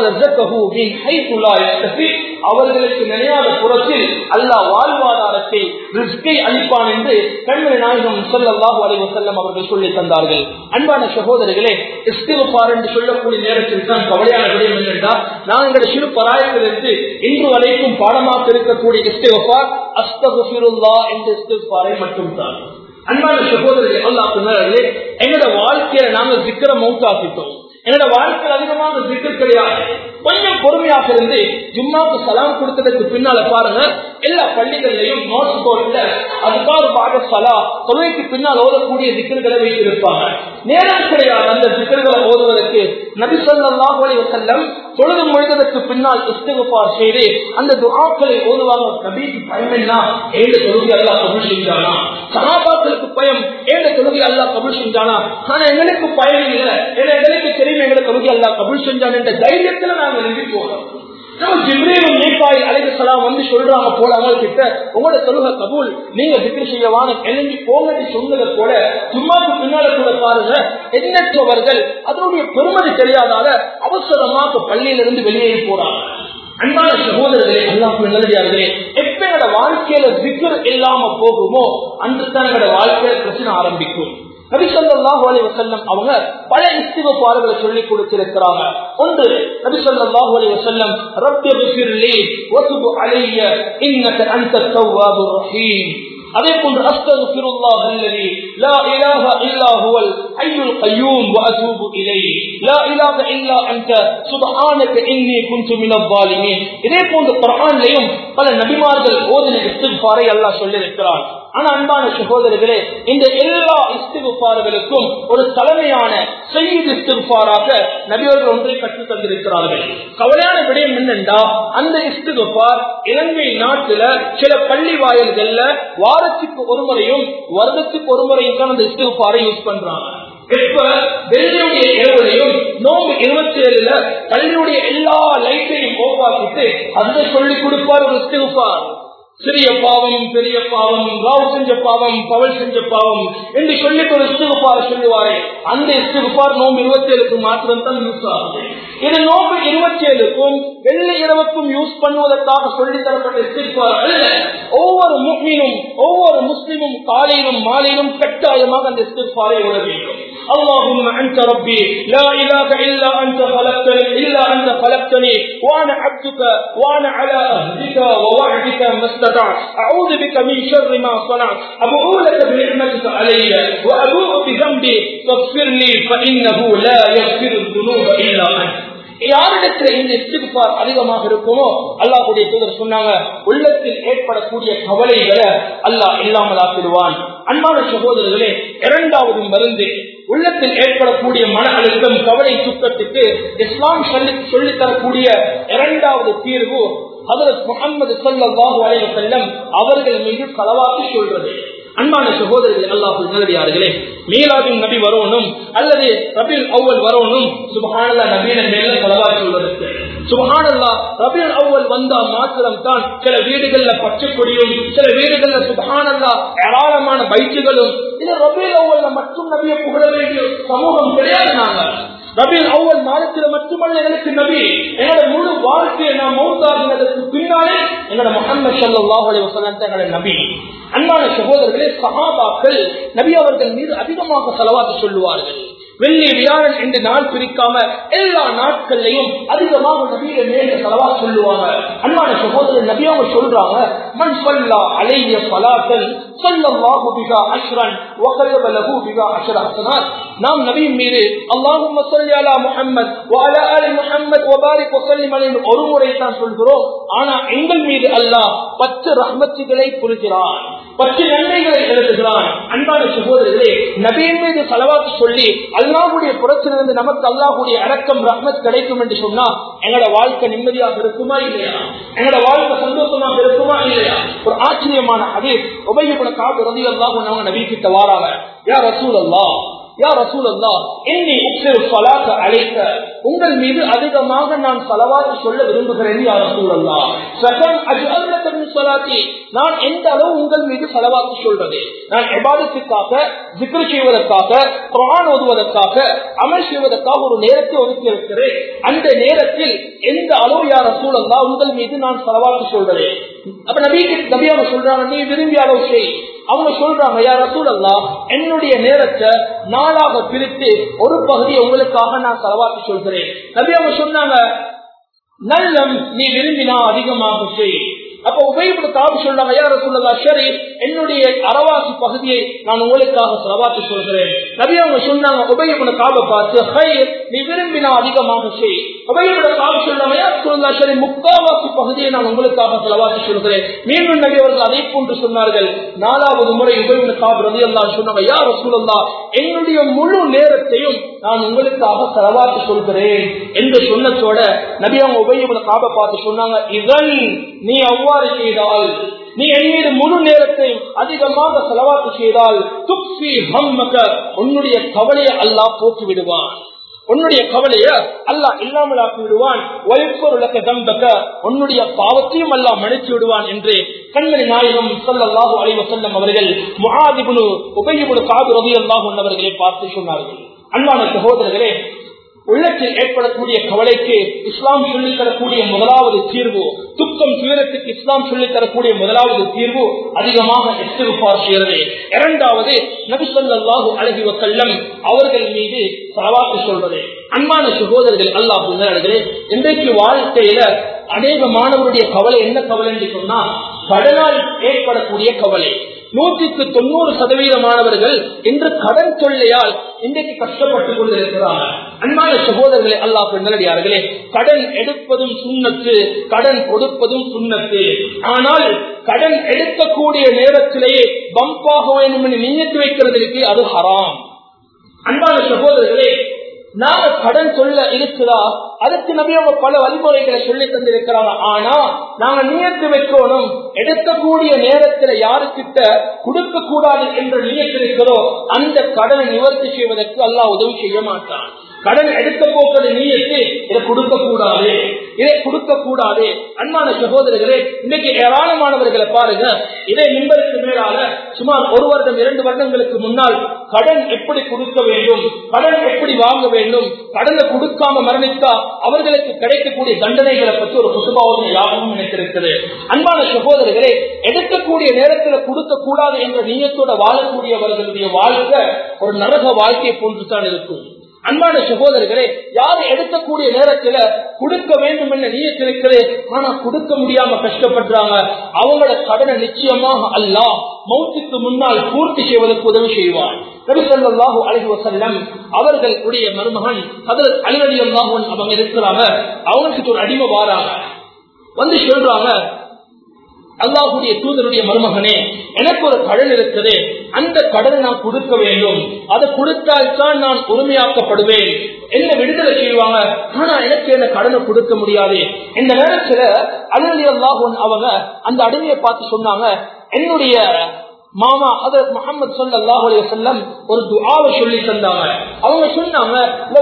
அவர்களுக்கு நினையாத புறத்தில் அல்லாஹ் வாழ்வாதாரத்தை ரிஸ்கை அளிப்பான் என்று கண்மணி நாயகம் சொல்லல்லாஹு அலைவ செல்லம் அவர்கள் சொல்லி தந்தார்கள் அன்பான சகோதரர்களே இஸ்திவப்பார் என்று சொல்லக்கூடிய நேரத்தில் தான் கவலையான விடயம் என்னென்றால் நான் எங்களுடைய சிறு பராயத்திலிருந்து இன்று வரைக்கும் பாடமாக இருக்கக்கூடிய இஸ்திவப்பார் அஸ்தகுல்லா என்ற இஸ்திவப்பாரை மட்டும்தான் அன்பான சகோதரர்கள் அல்லாஹ் எங்களோட வாழ்க்கையில நாங்க சிக்கர மௌத்தாக்கிட்டோம் என்னோட வாழ்க்கையில் அதிகமாக சிக்கல் கிடையாது கொஞ்சம் பொறுமையாக இருந்து ஜும்மாவுக்கு சலாம் கொடுத்ததுக்கு பின்னால பாருங்க எல்லா பள்ளிகள்லையும் நோட்ஸ் போர்ட்ல அதுக்காக பாட சலா தொழுகைக்கு பின்னால் ஓதக்கூடிய சிக்கல்களை வைத்திருப்பாங்க நேரம் கிடையாது அந்த சிக்கல்களை ஓதுவதற்கு நபி சொல்லாஹ் செல்லம் தொழுது முழுவதற்கு பின்னால் இஸ்திகுபார் செய்து அந்த துஆக்களை ஓதுவாங்க நபிக்கு பயம் என்ன ஏழு தொழுகை அல்லாஹ் கபூல் செஞ்சானா சகாபாக்களுக்கு பயம் ஏழு தொழுகை அல்லாஹ் கபூல் செஞ்சானா ஆனா எங்களுக்கு பயம் இல்லை ஏன்னா எங்களுக்கு தெரியும் எங்களுக்கு தொழுகை அல்லாஹ் கபூல் செஞ்சான் என்ற தைரியத்துல நாங்க நம்பி போறோம் வந்து சொல்றாங்க போல அவங்க கிட்ட உங்களோட தொழுகை கபூல் நீங்க விக்ரி செய்யவான கிளம்பி போங்கன்னு சொன்னதை போல சும்மாக்கு பின்னால கூட பாருங்க எண்ணற்றவர்கள் அதனுடைய பெருமதி தெரியாதால அவசரமாக பள்ளியிலிருந்து வெளியேறி போறாங்க அன்பான சகோதரர்களே அல்லாஹ் நல்லடியார்களே எப்ப எங்களோட வாழ்க்கையில விக்கர் இல்லாம போகுமோ அன்று தான் எங்களோட வாழ்க்கையில பிரச்சனை ஆரம்பிக்கும் நபிசல்லாஹு அலி வசல்லம் அவங்க பல இஸ்திவப்பாறுகளை சொல்லி கொடுத்திருக்கிறாங்க ஒன்று நபிசல்லாஹு அலி வசல்லம் ரப்பி பிசிர்லி வசுபு அலைய இன்னக அந்த தவ்வாபு ரஹீம் அதே போன்று அஸ்தகுல்லாஹ் அல்லதி லா இலாஹ இல்லா ஹுவல் ஹய்யுல் கய்யூம் வ அதூபு இலைஹி லா இலாஹ இல்லா அன்த சுப்ஹானக இன்னி குன்து மினல் ஸாலிமீன் இதே போன்று குர்ஆன்லயும் பல நபிமார்கள் ஓதின இஸ்திக்பாரை அல்லாஹ் சொல்லியிருக்கிறார் ஆனா அன்பான சகோதரர்களே இந்த எல்லா இஸ்திகுபார்களுக்கும் ஒரு தலைமையான செய்யுது இஸ்திகுபாராக நபியர்கள் ஒன்றை கற்றுத் தந்திருக்கிறார்கள் கவலையான விடயம் என்னென்றா அந்த இஸ்திகுபார் இலங்கை நாட்டுல சில பள்ளி வாயில்கள்ல வாரத்துக்கு ஒரு முறையும் வருடத்துக்கு ஒரு முறையும் தான் அந்த இஸ்திகுபாரை யூஸ் பண்றாங்க இப்ப வெள்ளியுடைய இரவுலையும் நோம்பு இருபத்தி ஏழுல பள்ளியுடைய எல்லா லைட்டையும் ஓப்பாக்கிட்டு அந்த சொல்லிக் கொடுப்பார் ஒரு இஸ்திகுபார் சிறிய பாவம் பெரிய பாவம் ராவ் செஞ்ச பாவம் பவல் செஞ்ச பாவம் என்று சொல்லிட்டு ஒரு இஸ்திகுபார சொல்லுவாரே அந்த இஸ்திகுபார் நோம்பு இருபத்தி ஏழுக்கு மாத்திரம் தான் யூஸ் ஆகுது இது நோம்பு இருபத்தி ஏழுக்கும் வெள்ளி இரவுக்கும் யூஸ் பண்ணுவதற்காக சொல்லி தரப்பட்ட இஸ்திகுபார் அல்ல ஒவ்வொரு முக்மீனும் ஒவ்வொரு முஸ்லிமும் காலையிலும் மாலையிலும் கட்டாயமாக அந்த இஸ்திகுபாரை விட வேண்டும் اللهم انت ربي لا اله الا انت خلقتني الا انت خلقتني وانا عبدك وانا على عهدك ووعدك ما استطعت اعوذ بك من شر ما صنعت ابوء لك بنعمتك علي وابوء بذنبي فاغفر لي فانه لا يغفر الذنوب الا انت யாரிடத்துல இந்த இஸ்திகுபார் அதிகமாக இருக்குமோ அல்லாஹுடைய தூதர் சொன்னாங்க உள்ளத்தில் ஏற்படக்கூடிய கவலைகளை அல்லாஹ் இல்லாமல் ஆக்கிடுவான் அன்பான சகோதரர்களே இரண்டாவது மருந்து உள்ளத்தில் ஏற்படக்கூடிய மன அழுத்தம் கவலை சுத்தத்துக்கு இஸ்லாம் சொல்லி சொல்லித் தரக்கூடிய இரண்டாவது தீர்வு ஹதரத் முகமது சல்லாஹூ அலைஹி செல்லம் அவர்கள் மீது களவாக்கி சொல்றது அன்பான சகோதரர்கள் அல்லாஹ் நல்லடியார்களே மீலாவின் நபி வரணும் அல்லது ரபில் அவ்வல் வரணும் சுபஹானல்லா நபீன மேல செலவா சொல்வதற்கு சுபஹானல்லா ரபில் அவ்வல் வந்தா மாத்திரம் தான் சில வீடுகள்ல பச்சை கொடியும் சில வீடுகள்ல சுபஹானல்லா ஏராளமான பைக்குகளும் இது ரபில் அவ்வல்ல மட்டும் நபியை புகழ வேண்டிய சமூகம் கிடையாது நாங்க ரபில் அவ்வல் மாதத்துல மட்டுமல்ல எனக்கு நபி என்னோட முழு வாழ்க்கையை நான் மௌத்தாகினதற்கு பின்னாலே என்னோட முகமது சல்லாஹ் அலி வசலம் எங்களோட நபி அன்பான சகோதரர்களே சகாபாக்கள் நபி அவர்கள் மீது அதிகமாக செலவாக சொல்லுவார்கள் வெள்ளி வியாழன் என்று நாள் பிரிக்காம எல்லா நாட்கள்லையும் அதிகமாக நபியில மேல செலவா சொல்லுவாங்க அன்பான சகோதரர் நபி அவங்க சொல்றாங்க மண் சொல்லா அலைய பலாத்தல் சொல்லல்லாஹு பிகா அஷ்ரன் وكتب له بها عشر حسنات நாம் நபியின் மீது اللهم صل على محمد وعلى ال محمد وبارك وسلم عليه ஒரு முறை தான் சொல்கிறோம் ஆனா எங்கள் மீது அல்லாஹ் பத்து ரஹ்மத்துகளை புரிகிறான் பத்து நன்மைகளை எழுதுகிறான் அன்பான சகோதரர்களே நபியின் மீது செலவாக்கு சொல்லி அல்லாஹுடைய புறத்திலிருந்து நமக்கு அல்லாஹுடைய அடக்கம் ரஹ்மத் கிடைக்கும் என்று சொன்னா எங்களோட வாழ்க்கை நிம்மதியாக இருக்குமா இல்லையா எங்களோட வாழ்க்கை சந்தோஷமாக இருக்குமா இல்லையா ஒரு ஆச்சரியமான அது உபயோக காப்பு ரதி அல்லாஹ் நபி கிட்ட வாராங்க யார் ரசூல் அல்லா யா ரசூல் அல்லா என்னை சலாத்த அழைக்க உங்கள் மீது அதிகமாக நான் சலவாத்து சொல்ல விரும்புகிறேன் யா ரசூல் அல்லா சகம் அஜ் சலாத்தி நான் எந்த அளவு உங்கள் மீது செலவாக்கு சொல்றது நான் எபாதத்துக்காக ஜிக்ரு செய்வதற்காக குரான் ஓதுவதற்காக அமல் செய்வதற்காக ஒரு நேரத்தை ஒதுக்கி இருக்கிறேன் அந்த நேரத்தில் எந்த அளவு யார சூழல்லா உங்கள் மீது நான் செலவாக்கு சொல்றேன் அப்ப நபிக்கு நபி அவங்க சொல்றாங்க நீ விரும்பிய அளவு செய் அவங்க சொல்றாங்க யார சூழல்லா என்னுடைய நேரத்தை நாளாக பிரித்து ஒரு பகுதியை உங்களுக்காக நான் செலவாக்கி சொல்கிறேன் நபி அவங்க சொன்னாங்க நல்லம் நீ விரும்பினா அதிகமாக செய் அப்ப உபயோக காப்பு சொல்றாங்க யார சொல்லலா சரி என்னுடைய அரவாசி பகுதியை நான் உங்களுக்காக செலவாக்கி சொல்கிறேன் நபி அவங்க சொன்னாங்க உபயோக காபை பார்த்து ஹை நீ விரும்பினா அதிகமாக செய் உபயோக காப்பு சொல்றாங்க யார் சொல்லலா சரி முக்காவாசி பகுதியை நான் உங்களுக்காக செலவாக்கி சொல்கிறேன் மீண்டும் நபி அவர்கள் அதை போன்று சொன்னார்கள் நாலாவது முறை உபயோக காப்பு ரதி எல்லாம் சொன்னாங்க யார் சொல்லலா என்னுடைய முழு நேரத்தையும் நான் உங்களுக்காக செலவாக்கி சொல்கிறேன் என்று சொன்னதோட நபி அவங்க உபயோக காபை பார்த்து சொன்னாங்க இதன் நீ அவ்வாறு செய்தால் நீ என் மீது முழு நேரத்தை அதிகமாக செலவாக்கு செய்தால் துப்சி ஹம்மக உன்னுடைய கவலையை அல்லாஹ் போட்டு விடுவான் உன்னுடைய கவலைய அல்லாஹ் இல்லாமல் ஆக்கி விடுவான் வயப்பொருளக்க தம்பக்க உன்னுடைய பாவத்தையும் அல்லாஹ் மன்னிச்சு விடுவான் என்று கண்மணி நாயகம் சொல்லல்லாஹு அலைவ செல்லம் அவர்கள் முகாதிபுனு உபயோக காது ரவி அல்லாஹ் அவர்களை பார்த்து சொன்னார்கள் அன்பான சகோதரர்களே உள்ளத்தில் ஏற்படக்கூடிய கவலைக்கு இஸ்லாம் சொல்லித் தரக்கூடிய முதலாவது தீர்வு துக்கம் துயரத்துக்கு இஸ்லாம் சொல்லித் தரக்கூடிய முதலாவது தீர்வு அதிகமாக எஸ்திருப்பார் செய்கிறது இரண்டாவது நபிசல்லாஹு அழகி வசல்லம் அவர்கள் மீது சலவாக்கு சொல்றது அன்பான சகோதரர்கள் அல்லாஹ் இன்றைக்கு வாழ்க்கையில அநேக மாணவருடைய கவலை என்ன கவலை என்று சொன்னா கடனால் ஏற்படக்கூடிய கவலை நூற்றுக்கு தொண்ணூறு சதவீத மாணவர்கள் இன்று கடன் தொல்லையால் இன்றைக்கு கஷ்டப்பட்டுக் கொண்டிருக்கிறார்கள் அன்பான சகோதரர்களே அல்லாஹ் நல்லடியார்களே கடன் எடுப்பதும் சுண்ணத்து கடன் கொடுப்பதும் சுண்ணத்து ஆனால் கடன் எடுக்கக்கூடிய நேரத்திலேயே பம்பாக வேண்டும் என்று நியத்து வைக்கிறது இருக்கு அது ஹராம் அன்பான சகோதரர்களே நாம கடன் சொல்ல இருக்குதா அதுக்கு நபியவங்க பல வழிமுறைகளை சொல்லி தந்திருக்கிறாங்க ஆனா நாங்க நியத்து வைக்கணும் எடுக்கக்கூடிய நேரத்துல யாருக்கிட்ட கொடுக்க கூடாது என்று நியத்திருக்கிறோ அந்த கடனை நிவர்த்தி செய்வதற்கு அல்லாஹ் உதவி செய்ய மாட்டான் கடன் எடுக்க போக்குறது நீயத்து இதை கொடுக்க கூடாது இதை கொடுக்க கூடாது அன்பான சகோதரர்களே இன்னைக்கு ஏராளமானவர்களை பாருங்க இதை நிம்பருக்கு மேலால சுமார் ஒரு வருடம் இரண்டு வருடங்களுக்கு முன்னால் கடன் எப்படி கொடுக்க வேண்டும் கடன் எப்படி வாங்க வேண்டும் கடனை கொடுக்காம மரணித்தா அவர்களுக்கு கிடைக்கக்கூடிய தண்டனைகளை பற்றி ஒரு குசுபாவது லாபமும் நினைத்திருக்கிறது அன்பான சகோதரர்களே எடுக்கக்கூடிய நேரத்தில் கொடுக்க கூடாது என்ற நீயத்தோட வாழக்கூடியவர்களுடைய வாழ்க்கை ஒரு நரக வாழ்க்கையை போன்றுதான் இருக்கும் அன்பான சகோதரர்களே யார் எடுக்கக்கூடிய நேரத்துல கொடுக்க வேண்டும் என்ற நீயத்திருக்கிறது ஆனா கொடுக்க முடியாம கஷ்டப்படுறாங்க அவங்களோட கடனை நிச்சயமாக அல்ல மௌத்துக்கு முன்னால் பூர்த்தி செய்வதற்கு உதவி செய்வார் நபிசல்லாஹு அலஹி வசல்லம் அவர்களுடைய மருமகன் அதில் அலிவலி அல்லாஹன் அவங்க இருக்கிறாங்க அவங்களுக்கு ஒரு அடிமை வாராங்க வந்து சொல்றாங்க அல்லாஹுடைய தூதருடைய மருமகனே எனக்கு ஒரு கடன் இருக்குது அந்த கடனை நான் கொடுக்க வேண்டும் அதை கொடுத்தால்தான் நான் உரிமையாக்கப்படுவேன் என்ன விடுதலை செய்வாங்க ஆனா எனக்கு என்ன கடனை கொடுக்க முடியாது இந்த நேரத்துல அலி அல்லாஹன் அவங்க அந்த அடிமையை பார்த்து சொன்னாங்க என்னுடைய மாமா அதற்கு முகமது சொல்லாஹு செல்லம் ஒரு துஆவை சொல்லி தந்தாங்க அவங்க சொன்னாங்க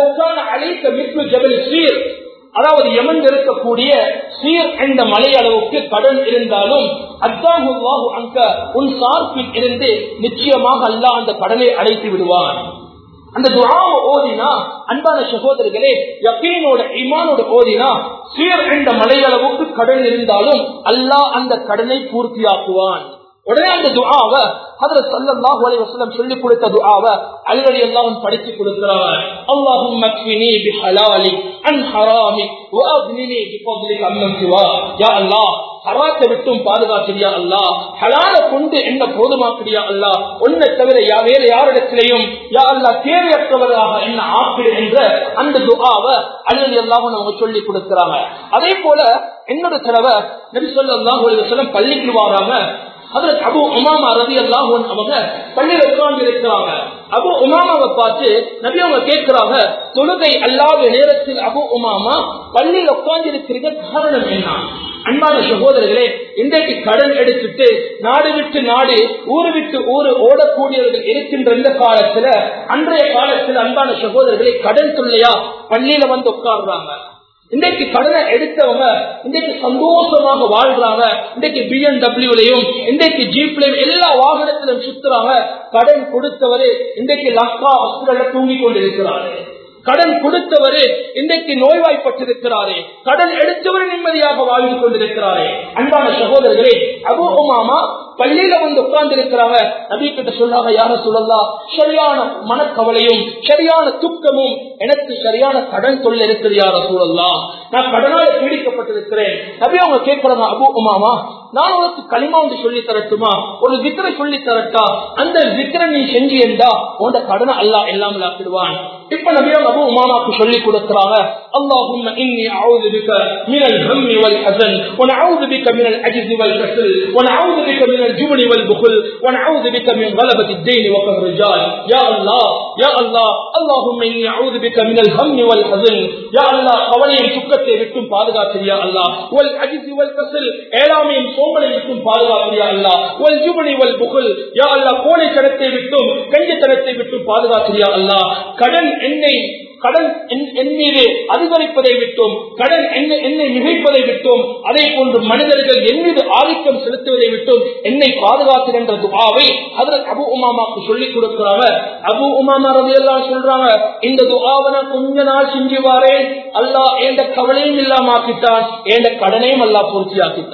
அழைத்த மிக்கு ஜபல் சீர் அதாவது எமன் இருக்கக்கூடிய சீர் என்ற மலை அளவுக்கு கடன் இருந்தாலும் அத்தாஹு அங்க உன் சார்பில் இருந்து நிச்சயமாக அல்ல அந்த கடனை அடைத்து விடுவான் அந்த துவாவை ஓதினா அன்பான சகோதரர்களே யக்கீனோட இமானோட ஓதினா சீர் என்ற மலையளவுக்கு கடன் இருந்தாலும் அல்லாஹ் அந்த கடனை பூர்த்தியாக்குவான் உடனே அந்த துஆவை அதுல சல்லல்லாஹு அலைஹி வஸல்லம் சொல்லி கொடுத்த துஆவை அலிரலி அல்லாஹ் படிச்சு கொடுக்கிறாங்க அல்லாஹும் மக்ஃபினி பிஹலாலி அன் ஹராமி வஅக்னினி பிஃضلிக அம்மன் சிவா யா அல்லாஹ் ஹராத்தை விட்டும் பாதுகாக்கிறியா அல்லாஹ் ஹலால கொண்டு என்ன போதுமாக்கிறியா அல்லாஹ் உன்னை தவிர யா வேற யாரிடத்திலையும் யா அல்லாஹ் தேவையற்றவராக என்ன ஆக்கிடு என்ற அந்த துஆவை அலிரலி அல்லாஹ் அவங்க சொல்லி கொடுக்கிறாங்க அதே போல என்னோட தடவை நபி ஸல்லல்லாஹு அலைஹி வஸல்லம் பள்ளிக்கு வராங்க அதற்கு அபு உமாமா ரவி அல்லாஹன் அவங்க பள்ளியில உட்கார்ந்து இருக்கிறாங்க அபு உமாமாவை பார்த்து நபி அவங்க கேட்கிறாங்க தொழுகை அல்லாத நேரத்தில் அபு உமாமா பள்ளியில் உட்கார்ந்து இருக்கிறது காரணம் என்ன அன்பான சகோதரர்களே இன்றைக்கு கடன் எடுத்துட்டு நாடு விட்டு நாடு ஊரு விட்டு ஊரு ஓடக்கூடியவர்கள் இருக்கின்ற இந்த காலத்துல அன்றைய காலத்துல அன்பான சகோதரர்களை கடன் தொல்லையா பள்ளியில வந்து உட்கார்றாங்க இன்றைக்கு கடனை எடுத்தவங்க இன்றைக்கு சந்தோஷமாக வாழ்றாங்க இன்றைக்கு பிஎன்டபிள்யூலையும் இன்றைக்கு ஜீப்லையும் எல்லா வாகனத்திலும் சுத்துறாங்க கடன் கொடுத்தவரு இன்றைக்கு லக்கா ஹாஸ்பிட்டல்ல தூங்கி கொண்டிருக்கிறாரு கடன் கொடுத்தவரு இன்றைக்கு நோய்வாய்ப்பட்டிருக்கிறாரே கடன் எடுத்தவர் நிம்மதியாக வாழ்ந்து கொண்டிருக்கிறாரே அன்பான சகோதரர்களே அபு உமாமா பள்ளியில வந்து உட்கார்ந்து இருக்கிறாங்க நபி கிட்ட சொல்லாங்க யார சொல்லலாம் சரியான மனக்கவலையும் சரியான துக்கமும் எனக்கு சரியான கடன் தொல்லை இருக்குது யார சூழல்லாம் நான் கடனால் பீடிக்கப்பட்டிருக்கிறேன் நபி அவங்க கேட்கிறாங்க அபு உமாமா நான் உனக்கு களிமா வந்து சொல்லி தரட்டுமா ஒரு விக்கரை சொல்லி தரட்டா அந்த விக்கரை நீ செஞ்சு என்றா உன் கடனை அல்லா எல்லாம் ஆக்கிடுவான் இப்ப நபியம் அபு உமாமாக்கு சொல்லி கொடுக்கிறாங்க اللهم اني اعوذ بك من الهم والحزن ونعوذ بك من العجز والكسل ونعوذ بك من الجبن والبخل ونعوذ بك من غلبة الدين وقهر الرجال يا الله يا الله اللهم اني اعوذ بك من الهم والحزن يا الله கவலையும் துக்கத்தை விட்டும் பாதுகாக்கிறியா அல்லா வல் அஜிசி வல் கசல் ஏழாமையும் சோம்பலை விட்டும் பாதுகாக்கிறியா அல்லா வல் ஜுபனி வல் புகழ் யா அல்லா கோடைத்தனத்தை விட்டும் கஞ்சத்தனத்தை விட்டும் பாதுகாக்கிறியா அல்லா கடன் என்னை கடன் என் மீது அதிகரிப்பதை விட்டும் கடன் என்னை மிகைப்பதை விட்டும் அதே போன்று மனிதர்கள் என் மீது ஆதிக்கம் செலுத்துவதை விட்டும் என்னை பாதுகாக்கின்ற துவாவை அதில் அபு உமாமாக்கு சொல்லிக் கொடுக்கிறாங்க அபு உமாமா ரவி எல்லாம் சொல்றாங்க இந்த துவாவை நான் கொஞ்ச நாள் செஞ்சு வாரேன் அல்லா எந்த கவலையும் இல்லாம ஆக்கிட்டான் எந்த கடனையும் அல்லா பூர்த்தி ஆக்கிட்டான்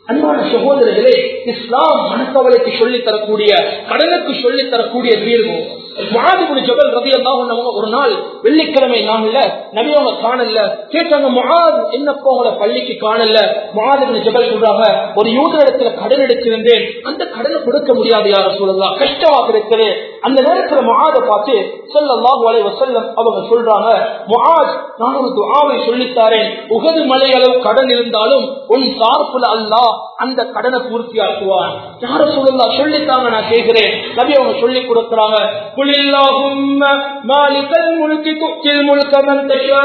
அன்பான சகோதரர்களே இஸ்லாம் மனக்கவலைக்கு சொல்லி தரக்கூடிய கடனுக்கு சொல்லி தரக்கூடிய தீர்வு மாதிரி ஜபல் ரவி அவங்க ஒரு நாள் வெள்ளிக்கிழமை நாள்ல நபியவங்க காணல கேட்டாங்க மகாத் என்னப்போ உங்களை பள்ளிக்கு காணல மாதிரி ஜபல் சொல்றாங்க ஒரு யூத இடத்துல கடன் எடுத்திருந்தேன் அந்த கடனை கொடுக்க முடியாது யார சொல்லலாம் கஷ்டமாக இருக்குது அந்த நேரத்துல மகாத பார்த்து சொல்லலாம் வலை வசல்லம் அவங்க சொல்றாங்க மகாத் நான் ஒரு துஆவை சொல்லித்தாரேன் உகது மலை அளவு கடன் இருந்தாலும் உன் சார்புல அல்லாஹ் அந்த கடனை பூர்த்தியாக்குவான் யார சொல்லலாம் சொல்லித்தாங்க நான் கேட்கிறேன் நபி அவங்க சொல்லி கொடுக்கிறாங்க குலில்லாஹும்ம மாலிகல் முல்கி துக்தில் முல்க மன் தஷா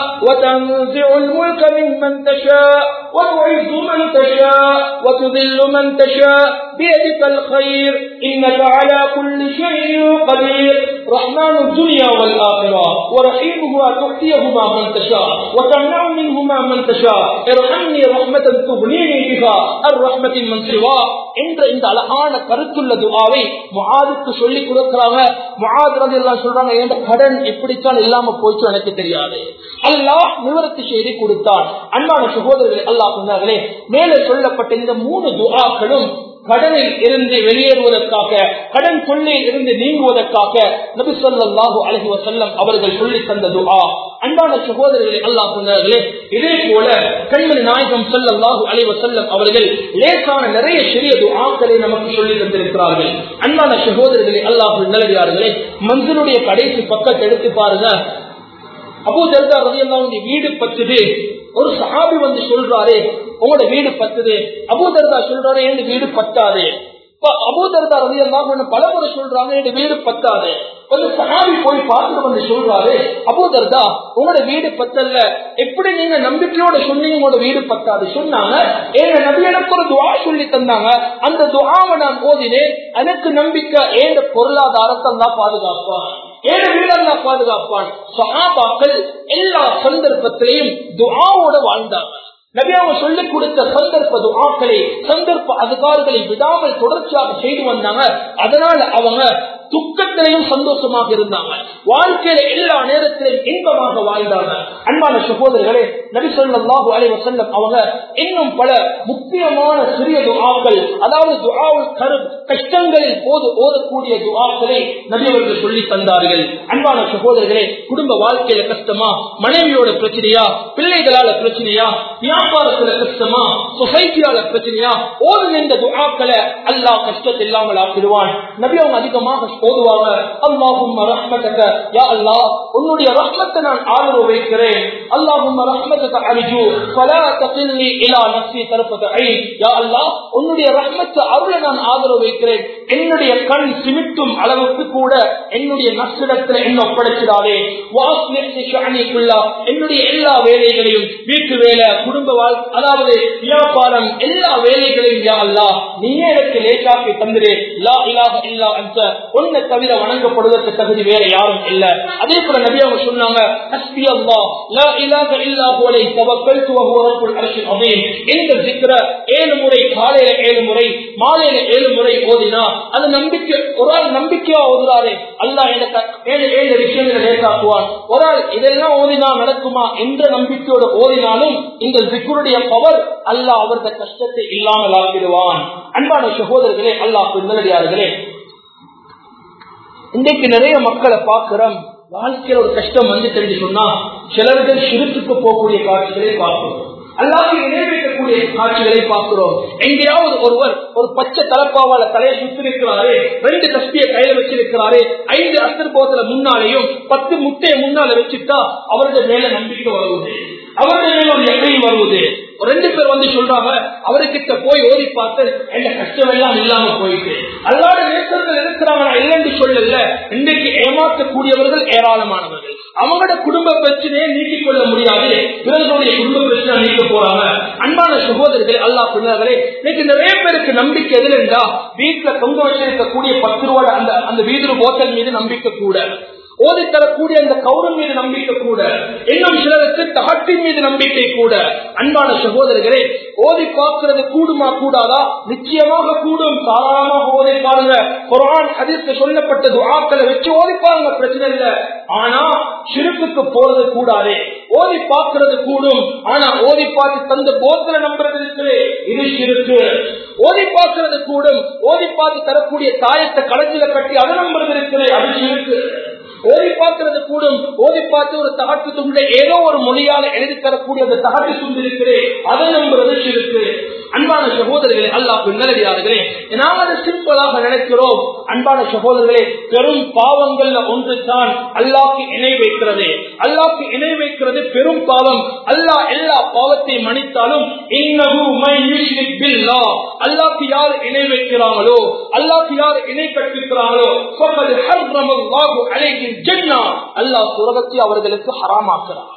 وتنزع الملك ممن تشاء وتعز من تشاء وتذل من تشاء بيدك الخير انك على كل شيء قدير رحمن الدنيا والاخره ورحيمها تؤتيهما من تشاء وتمنع منهما من تشاء ارحمني رحمه تغنيني بها الرحمه من سواه என்ற இந்த அழகான கருத்துள்ள துவாவை முகாதுக்கு சொல்லி கொடுக்கிறாங்க முகாது எல்லாம் சொல்றாங்க எந்த கடன் எப்படித்தான் இல்லாம போயிட்டு எனக்கு தெரியாது அல்லாஹ் நிவர்த்தி செய்தி கொடுத்தான் அன்பான சகோதரர்களே அல்லாஹ் சொன்னார்களே மேலே சொல்லப்பட்ட இந்த மூணு துவாக்களும் கடனில் இருந்து வெளியேறுவதற்காக கடன் தொல்லையில் இருந்து நீங்குவதற்காக நபி சொல்லாஹு அலஹி வசல்லம் அவர்கள் சொல்லி தந்த துஆ அன்பான சகோதரர்களே அல்லாஹ் சொன்னார்களே இதே போல கண்மணி நாயகம் சொல்லல்லாஹு அலி வசல்லம் அவர்கள் லேசான நிறைய சிறிய துஆக்களை நமக்கு சொல்லி தந்திருக்கிறார்கள் அன்பான சகோதரர்களே அல்லாஹ் நல்லடியார்களே மஞ்சளுடைய கடைசி பக்கத்தை எடுத்து பாருங்க அபு தர்தா ரவி வீடு பத்துது ஒரு சஹாபி வந்து சொல்றாரு உங்களோட வீடு பத்துது அபூதர்தா சொல்றாரு என் வீடு பத்தாது அபூதர்தா ரவி பல முறை சொல்றாங்க என் வீடு பத்தாது ஒரு சஹாபி போய் பார்த்துட்டு வந்து சொல்றாரு அபூதர்தா உங்களோட வீடு பத்தல்ல எப்படி நீங்க நம்பிக்கையோட சொன்னீங்க உங்களோட வீடு பத்தாது சொன்னாங்க ஏங்க நபி எனக்கு ஒரு துவா சொல்லி தந்தாங்க அந்த துவாவை நான் ஓதினேன் எனக்கு நம்பிக்கை ஏன் பொருளாதாரத்தை தான் பாதுகாப்பான் ஏழு வீடெல்லாம் பாதுகாப்பான் சஹாபாக்கள் எல்லா சந்தர்ப்பத்திலையும் துஆவோட வாழ்ந்தாங்க நபி அவங்க சொல்லிக் கொடுத்த சந்தர்ப்ப துஆக்களை சந்தர்ப்ப அதிகாரிகளை விடாமல் தொடர்ச்சியாக செய்து வந்தாங்க அதனால அவங்க துக்கத்திலையும் சந்தோஷமாக இருந்தாங்க வாழ்க்கையில எல்லா நேரத்திலையும் இன்பமாக வாழ்ந்தாங்க அன்பான சகோதரர்களே நபி சொல்லாஹு அலை வசல்லம் அவங்க இன்னும் பல முக்கியமான சிறிய துஆக்கள் அதாவது துஆவுல் கரு கஷ்டங்களில் போது ஓதக்கூடிய துஆக்களை நபி அவர்கள் சொல்லி தந்தார்கள் அன்பான சகோதரர்களே குடும்ப வாழ்க்கையில கஷ்டமா மனைவியோட பிரச்சனையா பிள்ளைகளால பிரச்சனையா வியாபாரத்துல கஷ்டமா சொசைட்டியால பிரச்சனையா ஓதும் இந்த துஆக்களை அல்லாஹ் கஷ்டத்தை இல்லாமல் ஆக்கிடுவான் நபி அவங்க அதிகமாக ஓதுவாங்க அல்லாஹும் ரஹ்மத்தக யா அல்லாஹ் உன்னுடைய ரஹ்மத்தை நான் ஆதரவு வைக்கிறேன் அல்லாஹும் ரஹ்மத்தக அரிஜு ஃபலா தகில்னி இலா நஃப்ஸி தரஃபத ஐன் யா அல்லாஹ் உன்னுடைய ரஹ்மத்தை அருளை நான் ஆதரவு வைக்கிறேன் என்னுடைய கண் சிமிட்டும் அளவுக்கு கூட என்னுடைய நஷ்டத்துல என்ன ஒப்படைச்சிடாதே என்னுடைய எல்லா வேலைகளையும் வீட்டு வேலை குடும்ப வாழ் அதாவது வியாபாரம் எல்லா வேலைகளையும் யா அல்லாஹ் நீயே எனக்கு லேசாக்கி தந்துரு லா இலாஹ இல்லா அன்த உன்னை தவிர வணங்கப்படுவதற்கு தகுதி வேற யாரும் இல்ல அதே போல நபி அவங்க சொன்னாங்க ஹஸ்பி அல்லாஹ் லா இலாஹ இல்லா ஹுவலை தவக்கல்து வஹுவ ரப்புல் அர்ஷில் அதீம் இந்த zikra ஏழு முறை காலையில ஏழு முறை மாலையில ஏழு முறை ஓதினா அது நம்பிக்கை ஒரு ஆள் நம்பிக்கையா ஓதுறாரு அல்லாஹ் எனக்கு ஏழு ஏழு விஷயங்களை லேசாக்குவான் ஒரு ஆள் இதெல்லாம் ஓதினா நடக்குமா என்ற நம்பிக்கையோட ஓதினாலும் இந்த ஜிக்குருடைய பவர் அல்லாஹ் அவரது கஷ்டத்தை இல்லாமல் ஆக்கிடுவான் அன்பான சகோதரர்களே அல்லாஹ் நல்லடியார்களே இன்றைக்கு நிறைய மக்களை பார்க்கிறோம் வாழ்க்கையில ஒரு கஷ்டம் வந்து தெரிஞ்சு சொன்னா சிலர்கள் சிறுத்துக்கு போகக்கூடிய காட்சிகளை பார்க்கிறோம் அல்லாது இணைவிக்கக்கூடிய காட்சிகளை பார்க்கிறோம் எங்கேயாவது ஒருவர் ஒரு பச்சை தலப்பாவால தலையை சுத்திருக்கிறாரு ரெண்டு கஸ்திய கையில வச்சிருக்கிறாரு ஐந்து அசர் போதல முன்னாலேயும் பத்து முட்டையை முன்னால வச்சுட்டா அவருடைய மேல நம்பிக்கை வருவது அவருடைய மேல ஒரு எண்ணெய் வருவது ரெண்டு பேர் வந்து சொல்றாங்க அவர்கிட்ட போய் ஓடி பார்த்து எந்த கஷ்டம் எல்லாம் இல்லாம போயிட்டு அல்லாத நேசர்கள் இருக்கிறாங்க நான் இல்லைன்னு சொல்லல இன்றைக்கு ஏமாற்றக்கூடியவர்கள் ஏராளமானவர்கள் அவங்களோட குடும்ப பிரச்சனையை நீக்கிக் கொள்ள முடியாது இவர்களுடைய குடும்ப பிரச்சனை நீக்க போறாங்க அன்பான சகோதரர்கள் அல்லா பிள்ளைகளே இன்னைக்கு நிறைய பேருக்கு நம்பிக்கை எதுல இருந்தா வீட்டுல தொங்க வச்சிருக்கக்கூடிய பத்து ரூபாய் அந்த அந்த வீடு போத்தல் மீது நம்பிக்கை கூட ஓதி தரக்கூடிய அந்த கௌரம் மீது நம்பிக்கை கூட இன்னும் சிலருக்கு தகட்டின் மீது நம்பிக்கை கூட அன்பான சகோதரர்களே ஓதி பார்க்கிறது கூடுமா கூடாதா நிச்சயமாக கூடும் தாராளமாக ஓதி பாருங்க குரான் அதிர்த்து சொல்லப்பட்ட துவாக்களை வச்சு ஓதி பாருங்க பிரச்சனை இல்லை ஆனா சிறுப்புக்கு போறது கூடாது ஓதி பார்க்கிறது கூடும் ஆனா ஓதி பார்த்து தந்த போத்தல நம்புறது இருக்குது இது சிறுக்கு ஓதி பார்க்கிறது கூடும் ஓதி பார்த்து தரக்கூடிய தாயத்தை களத்தில கட்டி அது நம்புறது இருக்குது அது சிறுக்கு ஓதி பார்க்கிறது கூடும் ஓதி பார்த்து ஒரு தகட்டு துண்டை ஏதோ ஒரு மொழியால எழுதி தரக்கூடிய அந்த தகட்டு துண்டு இருக்கிறேன் அதை நம்புறது சிறுக்கு அன்பான சகோதரர்களே அல்லாஹ் நல்லடியார்களே நாம் அதை சிம்பிளாக நினைக்கிறோம் அன்பான சகோதரர்களே பெரும் பாவங்கள்ல ஒன்று தான் அல்லாஹ்க்கு இணை வைக்கிறது அல்லாஹ்க்கு இணை வைக்கிறது பெரும் பாவம் அல்லாஹ் எல்லா பாவத்தையும் மன்னித்தாலும் இன்னஹு மை யுஷ்ரிக் பில்லாஹ் அல்லாஹ்க்கு யார் இணை வைக்கிறாங்களோ அல்லாஹ்க்கு யார் இணை கற்பிக்கிறாங்களோ ஃபக்கத் ஹர்ரமல்லாஹு அலைஹில் ஜன்னah அல்லாஹ் சுரகத்தை அவர்களுக்கு ஹராமாக்குறார்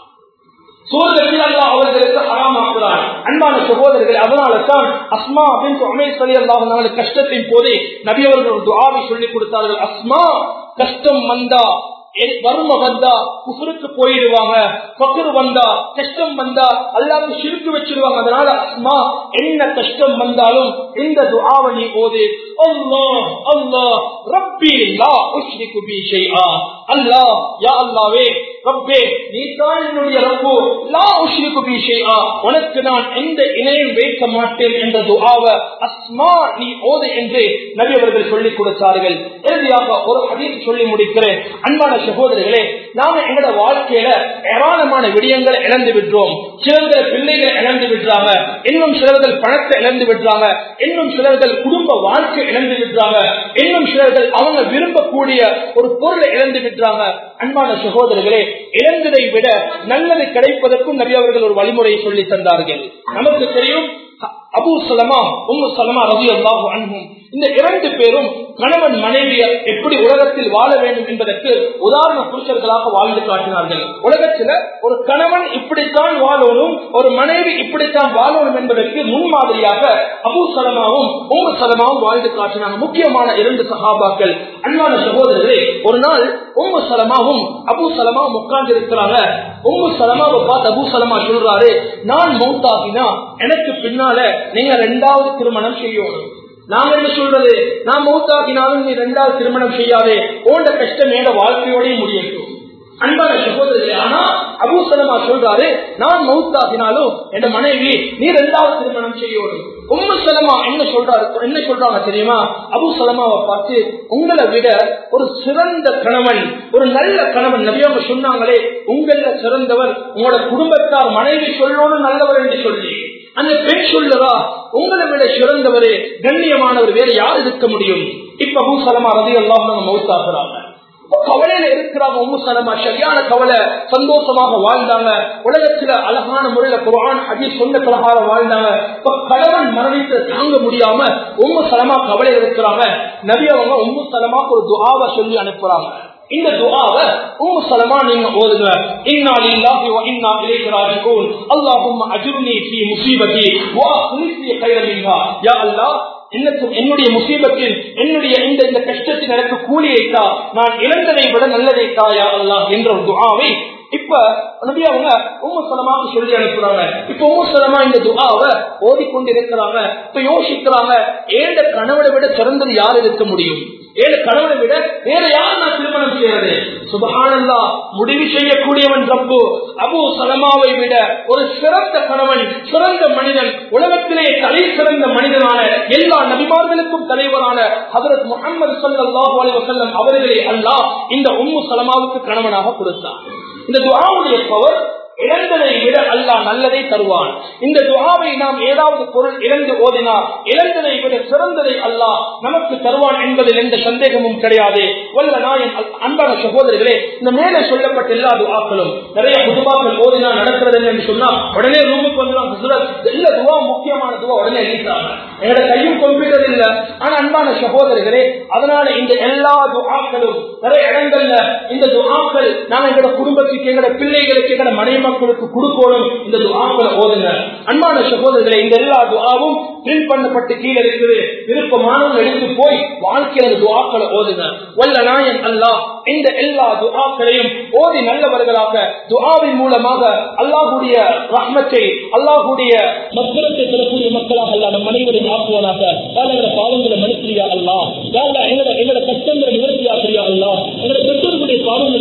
சூழலில் அல்லா அவர்களுக்கு ஹராமாக்குறார் அன்பான சகோதரர்கள் அதனால தான் அஸ்மா அப்படின்னு அமேஸ் அலி அல்லாஹ் கஷ்டத்தின் போதே நபி அவர்கள் ஒரு துஆவை சொல்லிக் கொடுத்தார்கள் அஸ்மா கஷ்டம் வந்தா எ- வறுமை வந்தா குஃபருக்கு போயிடுவாங்க பக்கர் வந்தா கஷ்டம் வந்தா அல்லாஹ்க்கு ஷிர்க் வச்சிருவாங்க அதனால அஸ்மா என்ன கஷ்டம் வந்தாலும் இந்த துஆவை நீ ஓது அல்லாஹ் அல்லாஹ் ரப்பி லா உஷ்ரிகு பி ஷைஆ அல்லாஹ் யா அல்லாஹ்வே ரப்பே நீ தான் என்னுடைய ரப்பு லா உஷ்ரிகு பி ஷைஆ உனக்கு நான் எந்த இணையும் வைக்க மாட்டேன் என்ற துஆவை அஸ்மா நீ ஓது என்று நபி அவர்கள் சொல்லிக் கொடுத்தார்கள் இறுதியாக ஒரு ஹதீஸ் சொல்லி முடிக்கிறேன் அன்பான சகோதரர்களே நாம எங்களோட வாழ்க்கையில ஏராளமான விடயங்களை இழந்து விடுறோம் சிலர்கள் பிள்ளைகளை இழந்து விடுறாங்க இன்னும் சிலர்கள் பணத்தை இழந்து விடுறாங்க இன்னும் சிலர்கள் குடும்ப வாழ்க்கை இழந்து விடுறாங்க இன்னும் சிலர்கள் அவங்க விரும்பக்கூடிய ஒரு பொருளை இழந்து விடுறாங்க அன்பான சகோதரர்களே இழந்ததை விட நல்லது கிடைப்பதற்கும் நிறைய அவர்கள் ஒரு வழிமுறையை சொல்லி தந்தார்கள் நமக்கு தெரியும் அபு சலமா உம்மு சலமா ரவி அல்லாஹு அன்பும் இந்த இரண்டு பேரும் கணவன் மனைவியை எப்படி உலகத்தில் வாழ வேண்டும் என்பதற்கு உதாரண புருஷர்களாக வாழ்ந்து காட்டினார்கள் உலகத்துல ஒரு கணவன் இப்படித்தான் வாழணும் ஒரு மனைவி இப்படித்தான் வாழணும் என்பதற்கு முன்மாதிரியாக அபு சலமாவும் உம்மு சலமாவும் வாழ்ந்து காட்டினாங்க முக்கியமான இரண்டு சகாபாக்கள் அன்பான சகோதரர்களே ஒரு நாள் உம்மு சலமாவும் அபு சலமாவும் உட்கார்ந்து இருக்கிறாங்க உம்மு சலமாவை பார்த்து அபு சலமா சொல்றாரு நான் மௌத்தாகினா எனக்கு பின்னால நீங்க ரெண்டாவது திருமணம் செய்யணும் நாங்க என்ன சொல்றது நான் மௌத்தாகினாலும் நீ ரெண்டாவது திருமணம் செய்யாதே ஓண்ட கஷ்டம் மேல வாழ்க்கையோடய முடியட்டும் அன்பான சகோதரர்களே ஆனா அபு சலமா சொல்றாரு நான் மௌத்தாகினாலும் என் மனைவி நீ ரெண்டாவது திருமணம் செய்யணும் உம்மு சலமா என்ன சொல்றாரு என்ன சொல்றாங்க தெரியுமா அபு சலமாவை பார்த்து உங்களை விட ஒரு சிறந்த கணவன் ஒரு நல்ல கணவன் நபியாம சொன்னாங்களே உங்கள சிறந்தவர் உங்களோட குடும்பத்தார் மனைவி சொல்லணும் நல்லவர் என்று சொல்லி அந்த பெண் சொல்லுறா உங்களை விட சிறந்தவரே கண்ணியமானவர் வேற யார் இருக்க முடியும் இப்ப அபு சலமா ரதி எல்லாம் மௌத்தாக்குறாங்க கவலையில இருக்கிறாங்க உம்மு சலமா சரியான கவலை சந்தோஷமாக வாழ்ந்தாங்க உலகத்துல அழகான முறையில குரான் அதி சொந்த பிரகாரம் வாழ்ந்தாங்க இப்ப கணவன் மரணித்து தாங்க முடியாம உம்மு சலமா கவலையில இருக்கிறாங்க நபி அவங்க உம்மு சலமாக்கு ஒரு துஆவை சொல்லி அனுப்புறாங்க இந்த துஆவை உம்மு சலமா நீங்க ஓதுங்க இன்னா லில்லாஹி வ இன்னா இலைஹி ராஜிஊன் அல்லாஹும்ம அஜிர்னி ஃபீ முஸீபதி வ அக்லிஃப் லி கைரன் மின்ஹா யா அல்லாஹ் என்னக்கும் என்னுடைய முசீபத்தில் என்னுடைய இந்த இந்த கஷ்டத்தில் எனக்கு கூலியைத்தா நான் இழந்ததை விட நல்லதைத்தா யா அல்லாஹ் என்ற ஒரு துஆவை இப்ப நபி அவங்க உம்மு சலமாக்கு சொல்லி அனுப்புறாங்க இப்ப உம்மு சலமா இந்த துஆவை ஓதிக்கொண்டு இருக்கிறாங்க இப்ப யோசிக்கிறாங்க ஏழு கணவனை விட சிறந்தது யார் இருக்க முடியும் ஏழு கணவனை விட வேற யார் நான் திருமணம் செய்யறது சுபஹானல்லா முடிவு செய்யக்கூடியவன் தப்பு அபு சலமாவை விட ஒரு சிறந்த கணவன் சிறந்த மனிதன் உலகத்திலே தலை சிறந்த மனிதனான எல்லா நபிமார்களுக்கும் தலைவரான ஹதரத் முகமது சல்லாஹூ அலி வசல்லம் அவர்களே அல்லாஹ் இந்த உம்மு சலமாவுக்கு கணவனாக கொடுத்தார் இந்த துஆவுடைய பவர் இழந்ததை விட அல்லாஹ் நல்லதை தருவான் இந்த துஆவை நாம் ஏதாவது பொருள் இழந்து ஓதினால் இழந்ததை விட சிறந்ததை அல்லாஹ் நமக்கு தருவான் என்பதில் எந்த சந்தேகமும் கிடையாது வல்ல நாயன் அல்- அன்பான சகோதரர்களே இந்த மேலே சொல்லப்பட்ட எல்லா துஆக்களும் நிறைய புதுவாக்கள் ஓதினா நடக்கிறது என்று சொன்னா உடனே ரூமுக்கு வந்துடும் இல்ல துவா முக்கியமான துவா உடனே எழுதிட்டாங்க எங்களோட கையும் கம்ப்யூட்டர் இல்ல ஆனா அன்பான சகோதரர்களே அதனால இந்த எல்லா துஆக்களும் நிறைய இடங்கள்ல இந்த துஆக்கள் நாங்க எங்களோட குடும்பத்துக்கு எங்களோட பிள்ளைகளுக்கு எங்களோட மனைவி மக்களுக்கு கொடுக்கணும் இந்த துஆக்களை ஓதுங்க அன்பான சகோதரர்களே இந்த எல்லா துஆவும் பிரிண்ட் பண்ணப்பட்டு கீழே இருக்குது விருப்பமானவங்க எடுத்து போய் வாழ்க்கையில அந்த துஆக்களை ஓதுங்க வல்ல நாயன் அல்லாஹ் இந்த எல்லா துஆக்களையும் ஓதி நல்லவர்களாக துஆவின் மூலமாக அல்லாஹ்வுடைய ரஹ்மத்தை அல்லாஹ்வுடைய மக்களை பெறக்கூடிய மக்களாக அல்ல நம் அனைவரையும் ஆக்குவனாக எங்களோட பாவங்களை மனுப்பியா அல்லா எங்களோட எங்களோட கஷ்டங்களை நிவர்த்தியா சரியா அல்லா எங்களோட பெற்றோர்களுடைய பாவங்களை மனுப்பியா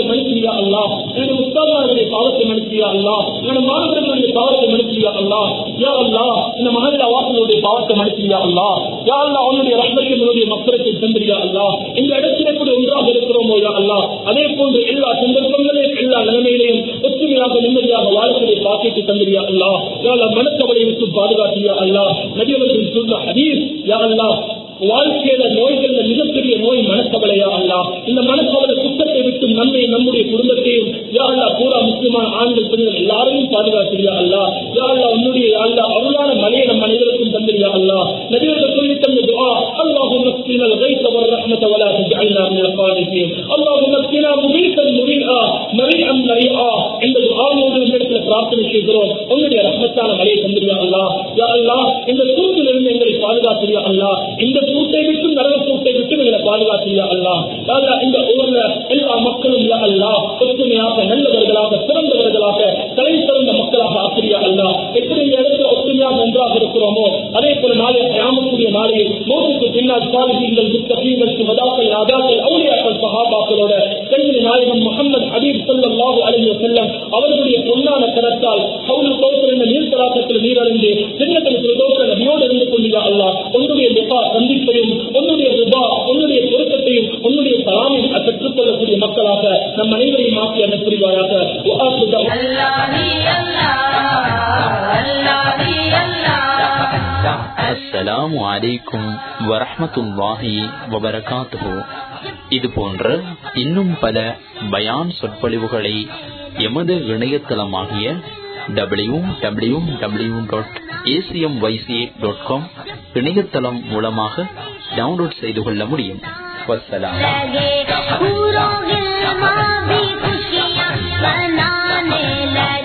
மன்னிச்சியா அல்லா என்னுடைய உஸ்தாதாரனுடைய பாவத்தை மன்னிச்சியா அல்லா என்னுடைய மாணவர்களுடைய பாவத்தை மன்னிச்சியா அல்லா யா அல்லா இந்த மகளிர் வாசனுடைய பாவத்தை மன்னிச்சியா அல்லா யா அல்லா அவனுடைய ரத்தத்தினுடைய மக்களுக்கு தந்திரியா அல்லா இந்த இடத்திலே கூட ஒன்றாக இருக்கிறோமோ யா அல்லா அதே போன்று எல்லா சந்தர்ப்பங்களையும் எல்லா நிலைமையிலையும் ஒற்றுமையாக நிம்மதியாக வாழ்க்கையை பாக்கிட்டு தந்திரியா அல்லா யா அல்லா மனக்கவலை விட்டு பாதுகாத்தியா அல்லா நபியவர்கள் சொன்ன ஹதீஸ் யா அல்லா வாழ்க்கையில நோய்கள்ல மிகப்பெரிய நோய் மனக்கவலையா அல்லா இந்த மனக்கவலை குற்றத்தை விட்டு நம்மை நம்முடைய குடும்பத்தையும் யா அல்லா பூரா முக்கியமான ஆண்கள் பெண்கள் எல்லாரையும் பாதுகாத்திரியா அல்லா யா அல்லா உன்னுடைய யா அல்லா அருளான மலையை நம் அனைவருக்கும் தந்திரியா அல்லா நபியர்கள் சொல்லி தந்த துஆ அல்லாஹும் நஸ்கினா الغيث والرحمة ولا تجعلنا من القانتين اللهم نسقنا مميتا مريئا مريئا مريئا இந்த துஆவோடு உன்னிடத்துல பிரார்த்தனை செய்கிறோம் உன்னுடைய ரஹ்மத்தான மலையை தந்திரியா அல்லா யா அல்லா இந்த சூட்டிலிருந்து எங்களை பாதுகாத்திரியா அல்லா இந்த சூட்டை விட்டு நரக சூட்டை விட்டு எங்களை பாதுகாத்திரியா அல்லா யா அல்லா இந்த ஊர்ல எல்லா மக்களும் யா அல்லா ஒற்றுமையாக நல்லவர்களாக சிறந்தவர்களாக தலை சிறந்த மக்களாக ஆக்கிரியா அல்லா எப்படி இந்த இடத்துல ஒற்றுமையாக ஒன்றாக இருக்கிறோமோ அதே போல நாளை கிராமக்கூடிய நாளையில் மோசுக்கு பின்னால் சாலிகள் முத்தகீங்கள் சுமதாக்கள் நாதாக்கள் அவுளியாக்கள் சஹாபாக்களோட கல்வி நாயகம் முகமது ஹபீப் ஸல்லல்லாஹு அலைஹி வஸல்லம் அவர்களுடைய பொன்னான கரத்தால் ஹவுல் கௌசர் என்ற நீர் தடாகத்தில் நீரழிந்து சின்னத்தில் பிரதோஷ நபியோடு இருந்து கொண்டியா அல்லாஹ் உன்னுடைய லிபா சந்திப்பையும் உன்னுடைய ரிபா உன்னுடைய பொருத்தத்தையும் உன்னுடைய சலாமையும் பெற்றுக்கொள்ளக்கூடிய மக்களாக நம் அனைவரையும் மாற்றி அண்ணன் புரிவாயாக அஸ்ஸலாமு அலைக்கும் வரஹ்மத்துல்லாஹி வபரகாத்துஹு இது போன்ற இன்னும் பல பயான் சொற்பொழிவுகளை எமது இணையதளமாகிய W W W dot ACM YC dot com இணையதளம் மூலமாக டவுன்லோட் செய்து கொள்ள முடியும் வசலாம் लगे पूरों गिलमा भी खुशियाँ मनाने लगे